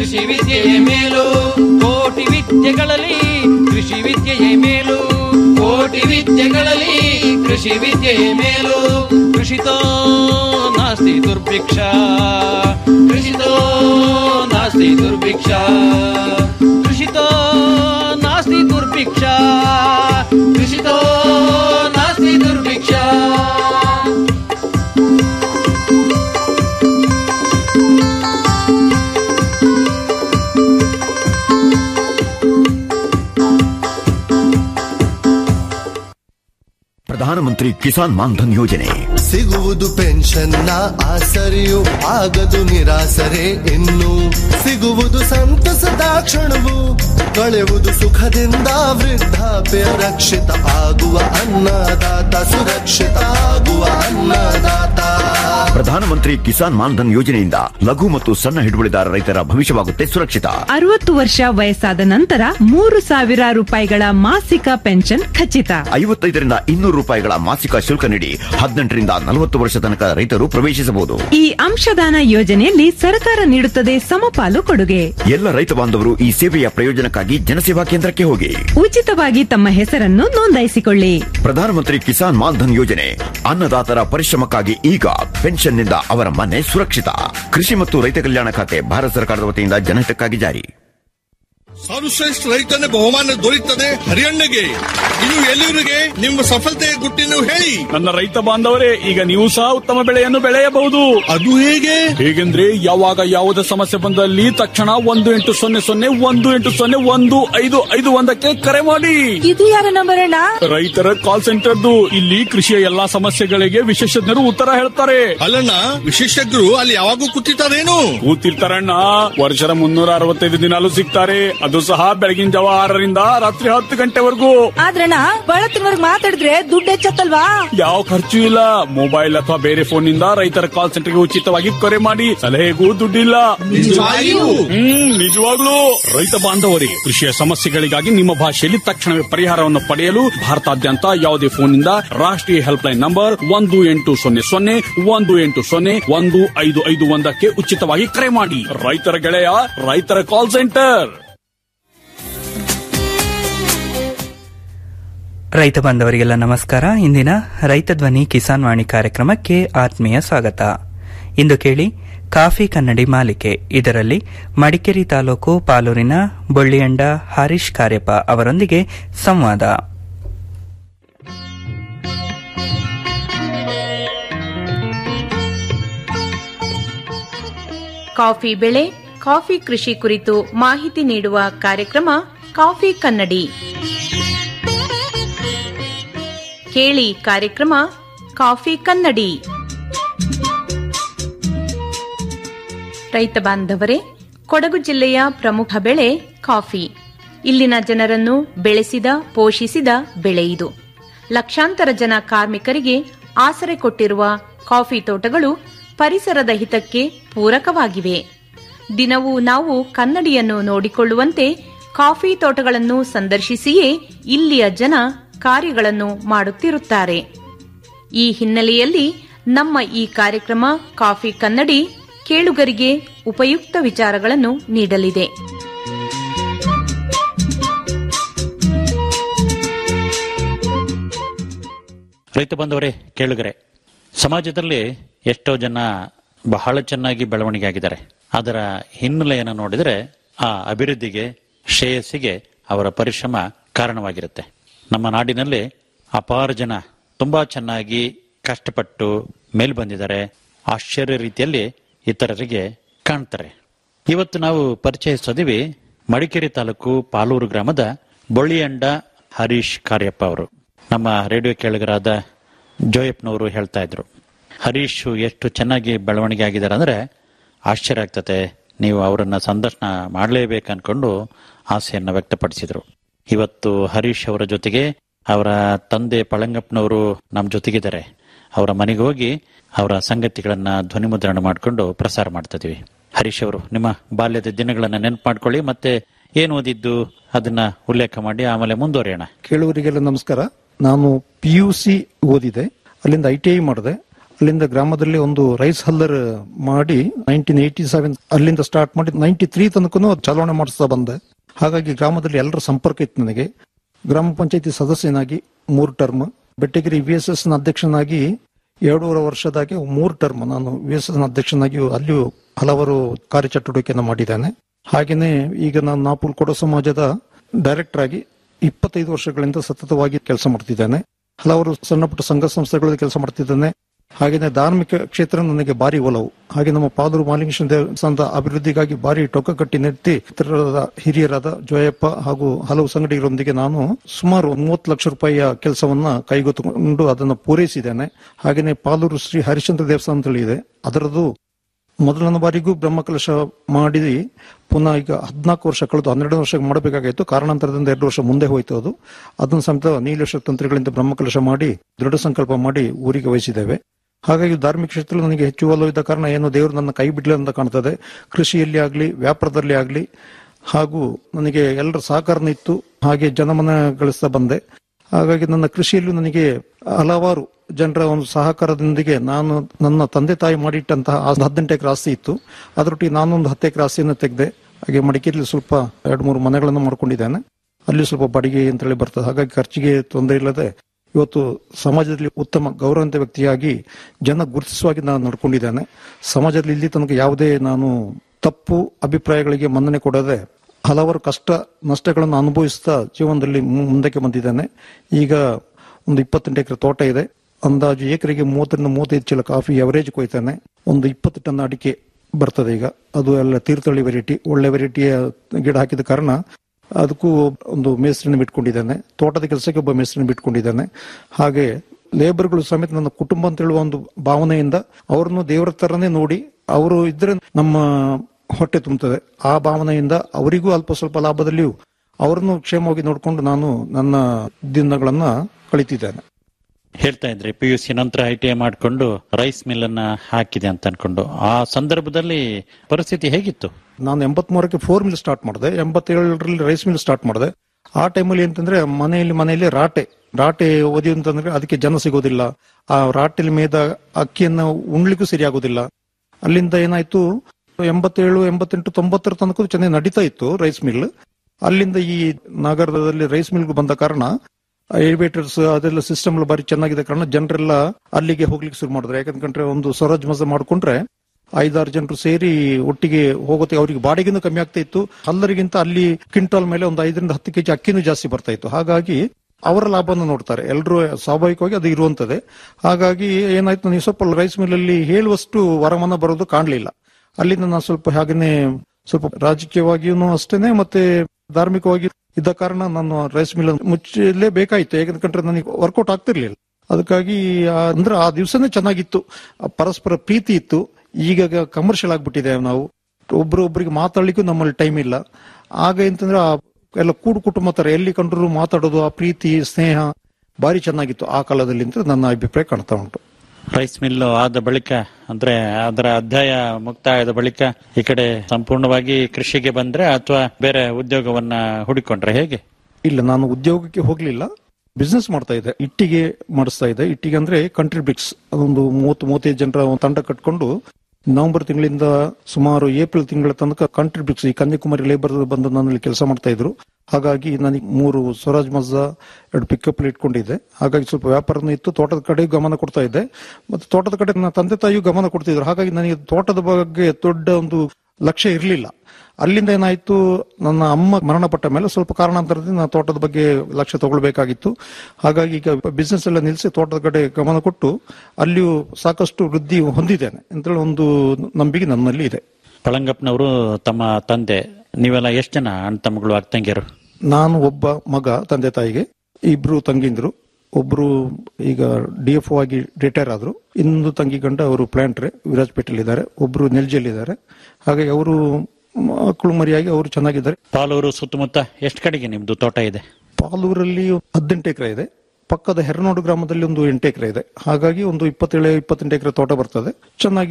ಕೃಷಿ ವಿದ್ಯೆಯೇ ಮೇಲು ಕೋಟಿ ವಿದ್ಯೆಗಳಲ್ಲಿ ಕೃಷಿ ವಿದ್ಯೆಯೇ ಮೇಲು ಕೋಟಿ ವಿದ್ಯೆಗಳಲ್ಲಿ ಕೃಷಿ ವಿದ್ಯೆಯೇ ಮೇಲು ಕೃಷಿತೋ ನಾಸ್ತಿ ದುರ್ಭಿಕ್ಷ ಕೃಷಿತೋ ನಾಸ್ತಿ ದುರ್ಭಿಕ್ಷ ಕೃಷಿತೋ ನಾಸ್ತಿ ದುರ್ಭಿಕ್ಷ ಕೃಷಿತೋ ನಾಸ್ತಿ ದುರ್ಭಿಕ್ಷ ಪ್ರಧಾನಮಂತ್ರಿ ಕಿಸಾನ್ ಮಾನ್ಧನ್ ಯೋಜನೆ ಸಿಗುವುದು ಪೆನ್ಷನ್ನ ಆಸರೆಯು ಆಗದು ನಿರಾಸರೆ ಇನ್ನು ಸಿಗುವುದು ಸಂತಸದ ಕ್ಷಣವು ಕಳೆಯುವುದು ಸುಖದಿಂದ ವೃದ್ಧಾಪ್ಯ ರಕ್ಷಿತ ಆಗುವ ಅನ್ನದಾತ ಸುರಕ್ಷಿತ ಆಗುವ ಅನ್ನದಾತ ಪ್ರಧಾನಮಂತ್ರಿ ಕಿಸಾನ್ ಮಾನ್ಧನ್ ಯೋಜನೆಯಿಂದ ಲಘು ಮತ್ತು ಸಣ್ಣ ಹಿಡುವಳಿದಾರ ರೈತರ ಭವಿಷ್ಯವಾಗುತ್ತೆ ಸುರಕ್ಷಿತ ಅರವತ್ತು ವರ್ಷ ವಯಸ್ಸಾದ ನಂತರ ಮೂರು ಸಾವಿರ ರೂಪಾಯಿಗಳ ಮಾಸಿಕ ಪೆನ್ಷನ್ ಖಚಿತ ಐವತ್ತೈದರಿಂದ ಇನ್ನೂರು ರೂಪಾಯಿಗಳ ಮಾಸಿಕ ಶುಲ್ಕ ನೀಡಿ ಹದಿನೆಂಟರಿಂದ ನಲವತ್ತು ವರ್ಷ ತನಕ ರೈತರು ಪ್ರವೇಶಿಸಬಹುದು ಈ ಅಂಶದಾನ ಯೋಜನೆಯಲ್ಲಿ ಸರ್ಕಾರ ನೀಡುತ್ತದೆ ಸಮಪಾಲು ಕೊಡುಗೆ ಎಲ್ಲ ರೈತ ಬಾಂಧವರು ಈ ಸೇವೆಯ ಪ್ರಯೋಜನಕ್ಕಾಗಿ ಜನಸೇವಾ ಕೇಂದ್ರಕ್ಕೆ ಹೋಗಿ ಉಚಿತವಾಗಿ ತಮ್ಮ ಹೆಸರನ್ನು ನೋಂದಾಯಿಸಿಕೊಳ್ಳಿ ಪ್ರಧಾನಮಂತ್ರಿ ಕಿಸಾನ್ ಮಾನ್ಧನ್ ಯೋಜನೆ ಅನ್ನದಾತರ ಪರಿಶ್ರಮಕ್ಕಾಗಿ ಈಗ ಪೆನ್ಷನ್ನಿಂದ ಅವರ ಮನೆ ಸುರಕ್ಷಿತ ಕೃಷಿ ಮತ್ತು ರೈತ ಕಲ್ಯಾಣ ಖಾತೆ ಭಾರತ ಸರ್ಕಾರದ ವತಿಯಿಂದ ಜನಹಿತಕ್ಕಾಗಿ ಜಾರಿ ಸರ್ವಶ್ರೇಷ್ಠ ರೈತನ ಬಹುಮಾನ ದೊರೆಯುತ್ತದೆ ಹರಿಯಣ್ಣಗೆ ಇದು ಎಲ್ಲಿವರಿಗೆ ನಿಮ್ಮ ಸಫಲತೆಯ ಗುಟ್ಟಿನ ಹೇಳಿ ನನ್ನ ರೈತ ಬಾಂಧವರೇ ಈಗ ನೀವು ಸಹ ಉತ್ತಮ ಬೆಳೆಯನ್ನು ಬೆಳೆಯಬಹುದು ಅದು ಹೇಗೆ ಹೇಗೆಂದ್ರೆ ಯಾವಾಗ ಯಾವುದೇ ಸಮಸ್ಯೆ ಬಂದಲ್ಲಿ ತಕ್ಷಣ ಒಂದು ಎಂಟು ಸೊನ್ನೆ ಸೊನ್ನೆ ಒಂದು ಎಂಟು ಸೊನ್ನೆ ಒಂದು ಐದು ಐದು ಒಂದಕ್ಕೆ ಕರೆ ಮಾಡಿ ಇದು ಯಾರ ನಂಬರ್ ಅಣ್ಣ ರೈತರ ಕಾಲ್ ಸೆಂಟರ್ದು ಇಲ್ಲಿ ಕೃಷಿಯ ಎಲ್ಲಾ ಸಮಸ್ಯೆಗಳಿಗೆ ವಿಶೇಷಜ್ಞರು ಉತ್ತರ ಹೇಳ್ತಾರೆ ಅಲ್ಲಣ್ಣ ವಿಶೇಷಜ್ಞರು ಅಲ್ಲಿ ಯಾವಾಗೂ ಕೂತಿರ್ತಾರೇನು ಕೂತಿರ್ತಾರಣ್ಣ ವರ್ಷದ ಮುನ್ನೂರ ಅರವತ್ತೈದು ದಿನಾಲು ಸಿಗ್ತಾರೆ ಅದು ಸಹ ಬೆಳಗಿನ ಜಾವ ಆರರಿಂದ ರಾತ್ರಿ ಹತ್ತು ಗಂಟೆವರೆಗೂ ಆದ್ರಣ್ಣ ಬಹಳ ತಿಂಗಳಿಗೆ ಮಾತಾಡಿದ್ರೆ ದುಡ್ಡು ಹೆಚ್ಚತ್ತಲ್ವಾ ಯಾವ ಖರ್ಚು ಇಲ್ಲ ಮೊಬೈಲ್ ಅಥವಾ ಬೇರೆ ಫೋನ್ ನಿಂದ ರೈತರ ಕಾಲ್ ಸೆಂಟರ್ಗೆ ಉಚಿತವಾಗಿ ಕರೆ ಮಾಡಿ ಸಲಹೆಗೂ ದುಡ್ಡಿಲ್ಲ ನಿಜವಾಗಿಯೂ? ಹ್ಮ್ ನಿಜವಾಗ್ಲೂ ರೈತ ಬಾಂಧವರಿಗೆ ಕೃಷಿಯ ಸಮಸ್ಯೆಗಳಿಗಾಗಿ ನಿಮ್ಮ ಭಾಷೆಯಲ್ಲಿ ತಕ್ಷಣವೇ ಪರಿಹಾರವನ್ನು ಪಡೆಯಲು ಭಾರತಾದ್ಯಂತ ಯಾವುದೇ ಫೋನ್ನಿಂದ ರಾಷ್ಟ್ರೀಯ ಹೆಲ್ಪ್ ಲೈನ್ ನಂಬರ್ ಒಂದು ಎಂಟು ಸೊನ್ನೆ ಸೊನ್ನೆ ಒಂದು ಎಂಟು ಸೊನ್ನೆ ಒಂದು ಐದು ಐದು ಒಂದಕ್ಕೆ ಉಚಿತವಾಗಿ ಕರೆ ಮಾಡಿ ರೈತರ ಗೆಳೆಯ ರೈತರ ಕಾಲ್ ಸೆಂಟರ್ ರೈತ ಬಾಂಧವರಿಗೆಲ್ಲ ನಮಸ್ಕಾರ ಇಂದಿನ ರೈತ ಧ್ವನಿ ಕಿಸಾನ್ ವಾಣಿ ಕಾರ್ಯಕ್ರಮಕ್ಕೆ ಆತ್ಮೀಯ ಸ್ವಾಗತ ಇಂದು ಕೇಳಿ ಕಾಫಿ ಕನ್ನಡಿ ಮಾಲಿಕೆ ಇದರಲ್ಲಿ ಮಡಿಕೇರಿ ತಾಲೂಕು ಪಾಲೂರಿನ ಬೊಳ್ಳಿಯಂಡ ಹರೀಶ್ ಕಾರ್ಯಪ್ಪ ಅವರೊಂದಿಗೆ ಸಂವಾದ ಕಾಫಿ ಬೆಳೆ ಕಾಫಿ ಕೃಷಿ ಕುರಿತು ಮಾಹಿತಿ ನೀಡುವ ಕಾರ್ಯಕ್ರಮ ಕಾಫಿ ಕನ್ನಡಿ ಕೇಳಿ ಕಾರ್ಯಕ್ರಮ ಕಾಫಿ ಕನ್ನಡಿ ರೈತ ಬಾಂಧವರೇ ಕೊಡಗು ಜಿಲ್ಲೆಯ ಪ್ರಮುಖ ಬೆಳೆ ಕಾಫಿ ಇಲ್ಲಿನ ಜನರನ್ನು ಬೆಳೆಸಿದ ಪೋಷಿಸಿದ ಬೆಳೆ ಇದು ಲಕ್ಷಾಂತರ ಜನ ಕಾರ್ಮಿಕರಿಗೆ ಆಸರೆ ಕೊಟ್ಟಿರುವ ಕಾಫಿ ತೋಟಗಳು ಪರಿಸರದ ಹಿತಕ್ಕೆ ಪೂರಕವಾಗಿವೆ ದಿನವೂ ನಾವು ಕನ್ನಡಿಯನ್ನು ನೋಡಿಕೊಳ್ಳುವಂತೆ ಕಾಫಿ ತೋಟಗಳನ್ನು ಸಂದರ್ಶಿಸಿಯೇ ಇಲ್ಲಿಯ ಜನ ಕಾರ್ಯಗಳನ್ನು ಮಾಡುತ್ತಿರುತ್ತಾರೆ ಈ ಹಿನ್ನೆಲೆಯಲ್ಲಿ ನಮ್ಮ ಈ ಕಾರ್ಯಕ್ರಮ ಕಾಫಿ ಕನ್ನಡಿ ಕೇಳುಗರಿಗೆ ಉಪಯುಕ್ತ ವಿಚಾರಗಳನ್ನು ನೀಡಲಿದೆ ರೈತ ಬಂದವರೇ ಕೇಳುಗರೆ ಸಮಾಜದಲ್ಲಿ ಎಷ್ಟೋ ಜನ ಬಹಳ ಚೆನ್ನಾಗಿ ಬೆಳವಣಿಗೆ ಆಗಿದ್ದಾರೆ ಅದರ ಹಿನ್ನೆಲೆಯನ್ನು ನೋಡಿದರೆ ಆ ಅಭಿವೃದ್ಧಿಗೆ ಶ್ರೇಯಸ್ಸಿಗೆ ಅವರ ಪರಿಶ್ರಮ ಕಾರಣವಾಗಿರುತ್ತೆ ನಮ್ಮ ನಾಡಿನಲ್ಲಿ ಅಪಾರ ಜನ ತುಂಬಾ ಚೆನ್ನಾಗಿ ಕಷ್ಟಪಟ್ಟು ಮೇಲ್ ಬಂದಿದ್ದಾರೆ ಆಶ್ಚರ್ಯ ರೀತಿಯಲ್ಲಿ ಇತರರಿಗೆ ಕಾಣ್ತಾರೆ ಇವತ್ತು ನಾವು ಪರಿಚಯಿಸೋದಿವಿ ಮಡಿಕೇರಿ ತಾಲೂಕು ಪಾಲೂರು ಗ್ರಾಮದ ಬೊಳ್ಳಿಯಂಡ ಹರೀಶ್ ಕಾರ್ಯಪ್ಪ ಅವರು ನಮ್ಮ ರೇಡಿಯೋ ಕೇಳುಗರಾದ ಜೋಯಪ್ನವರು ಹೇಳ್ತಾ ಇದ್ರು ಹರೀಶ್ ಎಷ್ಟು ಚೆನ್ನಾಗಿ ಬೆಳವಣಿಗೆ ಆಗಿದ್ದಾರೆ ಅಂದ್ರೆ ಆಶ್ಚರ್ಯ ಆಗ್ತದೆ ನೀವು ಅವರನ್ನ ಸಂದರ್ಶನ ಮಾಡಲೇಬೇಕು ಅನ್ಕೊಂಡು ಆಸೆಯನ್ನ ವ್ಯಕ್ತಪಡಿಸಿದ್ರು ಇವತ್ತು ಹರೀಶ್ ಅವರ ಜೊತೆಗೆ ಅವರ ತಂದೆ ಪಳಂಗಪ್ಪನವರು ನಮ್ಮ ಜೊತೆಗಿದ್ದಾರೆ ಅವರ ಮನೆಗೆ ಹೋಗಿ ಅವರ ಸಂಗತಿಗಳನ್ನ ಧ್ವನಿಮುದ್ರಣ ಮಾಡಿಕೊಂಡು ಪ್ರಸಾರ ಮಾಡ್ತಾ ಇದೀವಿ ಹರೀಶ್ ಅವರು ನಿಮ್ಮ ಬಾಲ್ಯದ ದಿನಗಳನ್ನ ನೆನಪು ಮಾಡ್ಕೊಳ್ಳಿ ಮತ್ತೆ ಏನು ಓದಿದ್ದು ಅದನ್ನ ಉಲ್ಲೇಖ ಮಾಡಿ ಆಮೇಲೆ ಮುಂದುವರಿಯೋಣ ಕೇಳುವರಿಗೆಲ್ಲ ನಮಸ್ಕಾರ ನಾನು ಪಿ ಯು ಸಿ ಓದಿದೆ ಅಲ್ಲಿಂದ ಐ ಟಿ ಐ ಮಾಡಿದೆ ಅಲ್ಲಿಂದ ಗ್ರಾಮದಲ್ಲಿ ಒಂದು ರೈಸ್ ಹಲ್ಲರ್ ಮಾಡಿ ನೈನ್ಟೀನ್ ಏಯ್ಟಿ ಸೆವೆನ್ ಅಲ್ಲಿಂದ ಸ್ಟಾರ್ಟ್ ಮಾಡಿ ನೈನ್ಟಿ ತ್ರೀ ತನಕನೂ ಚಲಾವಣೆ ಮಾಡಿಸ್ತಾ ಬಂದೆ ಹಾಗಾಗಿ ಗ್ರಾಮದಲ್ಲಿ ಎಲ್ಲರ ಸಂಪರ್ಕ ಇತ್ತು ನನಗೆ ಗ್ರಾಮ ಪಂಚಾಯತಿ ಸದಸ್ಯನಾಗಿ ಮೂರು term Bettageri V S S ನ ಅಧ್ಯಕ್ಷನಾಗಿ ಎರಡೂವರೆ ವರ್ಷದಾಗೆ ಮೂರು ಟರ್ಮ್ ನಾನು ವಿ ಎಸ್ ಎಸ್ ನ ಅಧ್ಯಕ್ಷನಾಗಿ ಅಲ್ಲಿಯೂ ಹಲವಾರು ಕಾರ್ಯಚಟುವಟಿಕೆಯನ್ನು ಮಾಡಿದ್ದೇನೆ ಹಾಗೇನೆ ಈಗ ನಾನು ನಾಪುಲ್ ಕೊಡೋ ಸಮಾಜದ ಡೈರೆಕ್ಟರ್ ಆಗಿ ಇಪ್ಪತ್ತೈದು ವರ್ಷಗಳಿಂದ ಸತತವಾಗಿ ಕೆಲಸ ಮಾಡ್ತಿದ್ದೇನೆ ಹಲವಾರು ಸಣ್ಣ ಪುಟ್ಟ ಸಂಘ ಸಂಸ್ಥೆಗಳಲ್ಲಿ ಕೆಲಸ ಮಾಡ್ತಿದ್ದೇನೆ ಹಾಗೇನೆ ಧಾರ್ಮಿಕ ಕ್ಷೇತ್ರ ನನಗೆ ಭಾರಿ ಒಲವು ಹಾಗೆ ನಮ್ಮ ಪಾದೂರು ಮಾಲಿಂಗೇಶ್ವರ ದೇವಸ್ಥಾನದ ಅಭಿವೃದ್ಧಿಗಾಗಿ ಭಾರಿ ಟೊಕ್ಕ ಕಟ್ಟಿ ನೆತ್ತಿ ಇತರರಾದ ಹಿರಿಯರಾದ ಜೋಯಪ್ಪ ಹಾಗೂ ಹಲವು ಸಂಘಟಕರೊಂದಿಗೆ ನಾನು ಸುಮಾರು ಮೂವತ್ತು ಲಕ್ಷ ರೂಪಾಯಿಯ ಕೆಲಸವನ್ನ ಕೈಗೆತ್ತಿಕೊಂಡು ಅದನ್ನು ಪೂರೈಸಿದ್ದೇನೆ ಹಾಗೇನೆ ಪಾಲೂರು ಶ್ರೀ ಹರಿಶ್ಚಂದ್ರ ದೇವಸ್ಥಾನ ಅಂತೇಳಿ ಇದೆ ಅದರದ್ದು ಮೊದಲನೇ ಬಾರಿಗೂ ಬ್ರಹ್ಮಕಲಶ ಮಾಡಿ ಪುನಃ ಈಗ ಹದಿನಾಲ್ಕು ವರ್ಷ ಕಳೆದು ಹನ್ನೆರಡು ವರ್ಷ ಮಾಡಬೇಕಾಗಿತ್ತು ಕಾರಣಾಂತರದಿಂದ ಎರಡು ವರ್ಷ ಮುಂದೆ ಹೋಯ್ತು ಅದು ಅದನ್ನು ಸಮೇತ ನೀಲೇಶ ತಂತ್ರಿಗಳಿಂದ ಬ್ರಹ್ಮಕಲಶ ಮಾಡಿ ದೃಢ ಸಂಕಲ್ಪ ಮಾಡಿ ಊರಿಗೆ ವಹಿಸಿದ್ದೇವೆ ಹಾಗಾಗಿ ಧಾರ್ಮಿಕ ಕ್ಷೇತ್ರದಲ್ಲಿ ನನಗೆ ಹೆಚ್ಚು ಒಲವು ಇದ್ದ ಕಾರಣ ಏನು ದೇವರು ನನ್ನ ಕೈ ಬಿಡ್ಲಿ ಅಂತ ಕಾಣ್ತದೆ ಕೃಷಿಯಲ್ಲಿ ಆಗಲಿ ವ್ಯಾಪಾರದಲ್ಲಿ ಆಗಲಿ ಹಾಗೂ ನನಗೆ ಎಲ್ಲರ ಸಹಕಾರನ ಇತ್ತು ಹಾಗೆ ಜನಮನ ಗಳಿಸ್ತಾ ಬಂದೆ ಹಾಗಾಗಿ ನನ್ನ ಕೃಷಿಯಲ್ಲೂ ನನಗೆ ಹಲವಾರು ಜನರ ಒಂದು ಸಹಕಾರದೊಂದಿಗೆ ನಾನು ನನ್ನ ತಂದೆ ತಾಯಿ ಮಾಡಿಟ್ಟಂತಹ ಆ ಹದಿನೆಂಟು ಎಕರೆ ಆಸ್ತಿ ಇತ್ತು ಅದರೊಟ್ಟಿಗೆ ನಾನೊಂದು ಹತ್ತು ಎಕರೆ ಆಸ್ತಿಯನ್ನು ತೆಗೆದೆ ಹಾಗೆ ಮಡಿಕೇರಿಯಲ್ಲಿ ಸ್ವಲ್ಪ ಎರಡು ಮೂರು ಮನೆಗಳನ್ನು ಮಾಡ್ಕೊಂಡಿದ್ದೇನೆ ಅಲ್ಲಿ ಸ್ವಲ್ಪ ಬಾಡಿಗೆ ಅಂತೇಳಿ ಬರ್ತದೆ ಹಾಗಾಗಿ ಖರ್ಚಿಗೆ ತೊಂದರೆ ಇಲ್ಲದೆ ಇವತ್ತು ಸಮಾಜದಲ್ಲಿ ಉತ್ತಮ ಗೌರವಂತ ವ್ಯಕ್ತಿಯಾಗಿ ಜನ ಗುರುತಿಸುವಾಗಿ ನಾನು ನಡ್ಕೊಂಡಿದ್ದೇನೆ ಸಮಾಜದಲ್ಲಿ ಇಲ್ಲಿ ತನಕ ಯಾವುದೇ ನಾನು ತಪ್ಪು ಅಭಿಪ್ರಾಯಗಳಿಗೆ ಮನ್ನಣೆ ಕೊಡದೆ ಹಲವಾರು ಕಷ್ಟ ನಷ್ಟಗಳನ್ನು ಅನುಭವಿಸ್ತಾ ಜೀವನದಲ್ಲಿ ಮು- ಮುಂದಕ್ಕೆ ಬಂದಿದ್ದೇನೆ ಈಗ ಒಂದು ಇಪ್ಪತ್ತೆಂಟು ಎಕರೆ ತೋಟ ಇದೆ ಅಂದಾಜು ಎಕರೆಗೆ ಮೂವತ್ತರಿಂದ ಮೂವತ್ತೈದು ಚೀಲ ಕಾಫಿ ಅವರೇಜ್ ಕೊಯ್ತಾನೆ ಒಂದು ಇಪ್ಪತ್ತು ಟನ್ ಅಡಿಕೆ ಬರ್ತದೆ ಈಗ ಅದು ಎಲ್ಲ ತೀರ್ಥಹಳ್ಳಿ ವೆರೈಟಿ ಒಳ್ಳೆ ವೆರೈಟಿಯ ಗಿಡ ಹಾಕಿದ ಕಾರಣ ಅದಕ್ಕೂ ಒಂದು ಮೇಸ್ತ್ರಿನ ಬಿಟ್ಕೊಂಡಿದ್ದಾನೆ ತೋಟದ ಕೆಲಸಕ್ಕೆ ಒಬ್ಬ ಮೇಸ್ತ್ರಿನ ಬಿಟ್ಕೊಂಡಿದ್ದಾನೆ ಹಾಗೆ ಲೇಬರ್ಗಳು ಸಮೇತ ನನ್ನ ಕುಟುಂಬ ಅಂತ ಹೇಳುವ ಒಂದು ಭಾವನೆಯಿಂದ ಅವರನ್ನು ದೇವರ ತರನೇ ನೋಡಿ ಅವರು ಇದ್ರೆ ನಮ್ಮ ಹೊಟ್ಟೆ ತುಂಬುತ್ತದೆ ಆ ಭಾವನೆಯಿಂದ ಅವರಿಗೂ ಅಲ್ಪ ಸ್ವಲ್ಪ ಲಾಭದಲ್ಲಿಯೂ ಅವರನ್ನು ಕ್ಷೇಮವಾಗಿ ನೋಡಿಕೊಂಡು ನಾನು ನನ್ನ ದಿನಗಳನ್ನ ಕಳಿತಿದ್ದೇನೆ ಹೇಳ್ತಾ ಇದ್ರಿ ಪಿ ಯು ಸಿ ನಂತರ ಐ ಟಿ ಐ ಮಾಡಿಕೊಂಡು ರೈಸ್ ಮಿಲ್ ಅನ್ನ ಹಾಕಿದೆ ಅಂತ ಅನ್ಕೊಂಡು ಆ ಸಂದರ್ಭದಲ್ಲಿ ಪರಿಸ್ಥಿತಿ ಹೇಗಿತ್ತು ನಾನು ಎಂಬತ್ಮೂರಕ್ಕೆ ಫೋರ್ ಮಿಲ್ ಸ್ಟಾರ್ಟ್ ಮಾಡಿದೆ ಎಂಬತ್ತೇಳರಲ್ಲಿ ರೈಸ್ ಮಿಲ್ ಸ್ಟಾರ್ಟ್ ಮಾಡಿದೆ ಆ ಟೈಮಲ್ಲಿ ಅಂತಂದ್ರೆ ಮನೆಯಲ್ಲಿ ಮನೆಯಲ್ಲಿ ರಾಟೆ ರಾಟೆ ಓದಿ ಅಂತಂದ್ರೆ ಅದಕ್ಕೆ ಜನ ಸಿಗೋದಿಲ್ಲ ಆ ರಾಟೆಲಿ ಮೇದ ಅಕ್ಕಿಯನ್ನ ಉಣ್ಲಿಕ್ಕೂ ಸರಿಯಾಗೋದಿಲ್ಲ ಅಲ್ಲಿಂದ ಏನಾಯ್ತು ಎಂಬತ್ತೇಳು ಎಂಬತ್ತೆಂಟು ತೊಂಬತ್ತರ ತನಕ ಚೆನ್ನಾಗಿ ನಡೀತಾ ಇತ್ತು ರೈಸ್ ಮಿಲ್ ಅಲ್ಲಿಂದ ಈ ನಗರದಲ್ಲಿ ರೈಸ್ ಮಿಲ್ ಬಂದ ಕಾರಣ ಎಲಿವೇಟರ್ಸ್ ಅದೆಲ್ಲ ಸಿಸ್ಟಮ್ ಬಾರಿ ಚೆನ್ನಾಗಿದೆ ಕಾರಣ ಜನರೆಲ್ಲ ಅಲ್ಲಿಗೆ ಹೋಗ್ಲಿಕ್ಕೆ ಶುರು ಮಾಡಿದ್ರು ಯಾಕಂದ್ರೆ ಒಂದು ಸ್ವರಾಜ್ ಮಜಾ ಮಾಡ್ಕೊಂಡ್ರೆ ಐದಾರು ಜನರು ಸೇರಿ ಒಟ್ಟಿಗೆ ಹೋಗುತ್ತೆ ಅವರಿಗೆ ಬಾಡಿಗೆನೂ ಕಮ್ಮಿ ಆಗ್ತಾ ಇತ್ತು ಎಲ್ಲರಿಗಿಂತ ಅಲ್ಲಿ ಕ್ವಿಂಟಾಲ್ ಮೇಲೆ ಒಂದು ಐದರಿಂದ ಹತ್ತು ಕೆಜಿ ಅಕ್ಕಿನೂ ಜಾಸ್ತಿ ಬರ್ತಾ ಇತ್ತು ಹಾಗಾಗಿ ಅವರ ಲಾಭವನ್ನು ನೋಡ್ತಾರೆ ಎಲ್ಲರೂ ಸ್ವಾಭಾವಿಕವಾಗಿ ಅದು ಇರುವಂತದೆ ಹಾಗಾಗಿ ಏನಾಯ್ತು ನೀವು ಸ್ವಲ್ಪ ರೈಸ್ ಮಿಲ್ ಅಲ್ಲಿ ಹೇಳುವಷ್ಟು ವರಮಾನ ಬರೋದು ಕಾಣಲಿಲ್ಲ ಅಲ್ಲಿಂದ ನಾನು ಸ್ವಲ್ಪ ಹಾಗೇನೆ ಸ್ವಲ್ಪ ರಾಜಕೀಯವಾಗಿಯೂ ಅಷ್ಟೇನೆ ಮತ್ತೆ ಧಾರ್ಮಿಕವಾಗಿ ಇದ್ದ ಕಾರಣ ನಾನು ರೈಸ್ ಮಿಲ್ ಮುಚ್ಚಲೇ ಬೇಕಾಯ್ತು ಯಾಕಂದ್ರೆ ನನಗೆ ವರ್ಕೌಟ್ ಆಗ್ತಿರ್ಲಿಲ್ಲ ಅದಕ್ಕಾಗಿ ಆ- ಅಂದ್ರೆ ಆ ದಿವಸನೇ ಚೆನ್ನಾಗಿತ್ತು ಆ ಪರಸ್ಪರ ಪ್ರೀತಿ ಇತ್ತು ಈಗ ಕಮರ್ಷಿಯಲ್ ಆಗ್ಬಿಟ್ಟಿದೆ ನಾವು ಒಬ್ರು ಒಬ್ರಿಗೆ ಮಾತಾಡ್ಲಿಕ್ಕೂ ನಮ್ಮಲ್ಲಿ ಟೈಮ್ ಇಲ್ಲ ಆಗ ಎಂತಂದ್ರೆ ಆ ಎಲ್ಲ ಕೂಡು ಕುಟುಂಬ ತರ ಎಲ್ಲಿ ಕಂಡ್ರು ಮಾತಾಡೋದು ಆ ಪ್ರೀತಿ ಸ್ನೇಹ ಬಾರಿ ಚೆನ್ನಾಗಿತ್ತು ಆ ಕಾಲದಲ್ಲಿ ಅಂತ ನನ್ನ ಅಭಿಪ್ರಾಯ ಕಾಣ್ತಾ ಉಂಟು ರೈಸ್ ಮಿಲ್ ಆದ ಬಳಿಕ ಅಂದ್ರೆ ಅದರ ಅಧ್ಯಾಯ ಮುಕ್ತಾಯದ ಬಳಿಕ ಈ ಕಡೆ ಸಂಪೂರ್ಣವಾಗಿ ಕೃಷಿಗೆ ಬಂದ್ರೆ ಅಥವಾ ಬೇರೆ ಉದ್ಯೋಗವನ್ನ ಹುಡುಕೊಂಡ್ರೆ ಹೇಗೆ ಇಲ್ಲ ನಾನು ಉದ್ಯೋಗಕ್ಕೆ ಹೋಗ್ಲಿಲ್ಲ ಬಿಸ್ನೆಸ್ ಮಾಡ್ತಾ ಇದ್ದೆ ಇಟ್ಟಿಗೆ ಮಾಡಿಸ್ತಾ ಇದ್ದೆ ಇಟ್ಟಿಗೆ ಅಂದ್ರೆ ಕಂಟ್ರಿ ಬ್ರಿಕ್ಸ್ ಅದೊಂದು ಮೂವತ್ತು ಮೂವತ್ತೈದು ಜನರ ಒಂದು ತಂಡ ಕಟ್ಕೊಂಡು ನವೆಂಬರ್ ತಿಂಗಳಿಂದ ಸುಮಾರು ಏಪ್ರಿಲ್ ತಿಂಗಳ ತನಕ ಕಂಟ್ರಿ ಬ್ರಿಕ್ಸ್ ಈ ಕನ್ಯಾಕುಮಾರಿ ಲೇಬರ್ ಬಂದು ನನ್ನಲ್ಲಿ ಕೆಲಸ ಮಾಡ್ತಾ ಇದ್ರು ಹಾಗಾಗಿ ನನಗೆ ಮೂರು ಸ್ವರಾಜ್ ಮಜ್ಜಾ ಎರಡು ಪಿಕಪ್ ಇಟ್ಕೊಂಡಿದ್ದೆ ಹಾಗಾಗಿ ಸ್ವಲ್ಪ ವ್ಯಾಪಾರನೂ ಇತ್ತು ತೋಟದ ಕಡೆ ಗಮನ ಕೊಡ್ತಾ ಇದ್ದೆ ಮತ್ತೆ ತೋಟದ ಕಡೆ ನನ್ನ ತಂದೆ ತಾಯಿಯು ಗಮನ ಕೊಡ್ತಿದ್ರು ಹಾಗಾಗಿ ನನಗೆ ತೋಟದ ಬಗ್ಗೆ ದೊಡ್ಡ ಒಂದು ಲಕ್ಷ್ಯ ಇರಲಿಲ್ಲ ಅಲ್ಲಿಂದ ಏನಾಯ್ತು ನನ್ನ ಅಮ್ಮ ಮರಣಪಟ್ಟ ಮೇಲೆ ಸ್ವಲ್ಪ ಕಾರಣಾಂತರದಿಂದ ನಾನು ತೋಟದ ಬಗ್ಗೆ ಲಕ್ಷ್ಯ ತಗೊಳ್ಬೇಕಾಗಿತ್ತು ಹಾಗಾಗಿ ಈಗ ಬಿಸ್ನೆಸ್ ಎಲ್ಲ ನಿಲ್ಲಿಸಿ ತೋಟದ ಕಡೆ ಗಮನ ಕೊಟ್ಟು ಅಲ್ಲಿಯೂ ಸಾಕಷ್ಟು ವೃದ್ಧಿ ಹೊಂದಿದ್ದೇನೆ ಅಂತೇಳಿ ಒಂದು ನಂಬಿಕೆ ನನ್ನಲ್ಲಿ ಇದೆ ಪಳಂಗಪ್ಪನವರು ತಮ್ಮ ತಂದೆ ನೀವೆಲ್ಲ ಎಷ್ಟು ಜನ ಅಣ್ಣ ತಮ್ಮಗಳು ಅಕ್ಕಂಗಿಯರು ನಾನು ಒಬ್ಬ ಮಗ ತಂದೆ ತಾಯಿಗೆ ಇಬ್ರು ತಂಗಿಂದ್ರು ಒಬ್ರು ಈಗ ಡಿ ಎಫ್ ಆಗಿ ರಿಟೈರ್ ಆದ್ರು ಇನ್ನೊಂದು ತಂಗಿ ಗಂಡ ಅವರು ಪ್ಲಾಂಟ್ರೆ ವಿರಾಜಪೇಟೆಯಲ್ಲಿ ಇದ್ದಾರೆ ಒಬ್ರು ನೆಲ್ಜಿಯಲ್ಲಿದ್ದಾರೆ ಹಾಗಾಗಿ ಅವರು ಮಕ್ಕಳು ಮರಿಯಾಗಿ ಅವರು ಚೆನ್ನಾಗಿದ್ದಾರೆ ಪಾಲೂರು ಸುತ್ತಮುತ್ತ ಎಷ್ಟು ಕಡೆಗೆ ನಿಮ್ದು ತೋಟ ಇದೆ ಪಾಲೂರಲ್ಲಿ ಹದಿನೆಂಟು ಎಕರೆ ಇದೆ ಪಕ್ಕದ ಹೆರನೋಡು ಗ್ರಾಮದಲ್ಲಿ ಒಂದು ಎಂಟು ಎಕರೆ ಇದೆ ಹಾಗಾಗಿ ಒಂದು ಇಪ್ಪತ್ತೇಳು ಇಪ್ಪತ್ತೆಂಟು ಎಕರೆ ತೋಟ ಬರ್ತದೆ ಚೆನ್ನಾಗಿ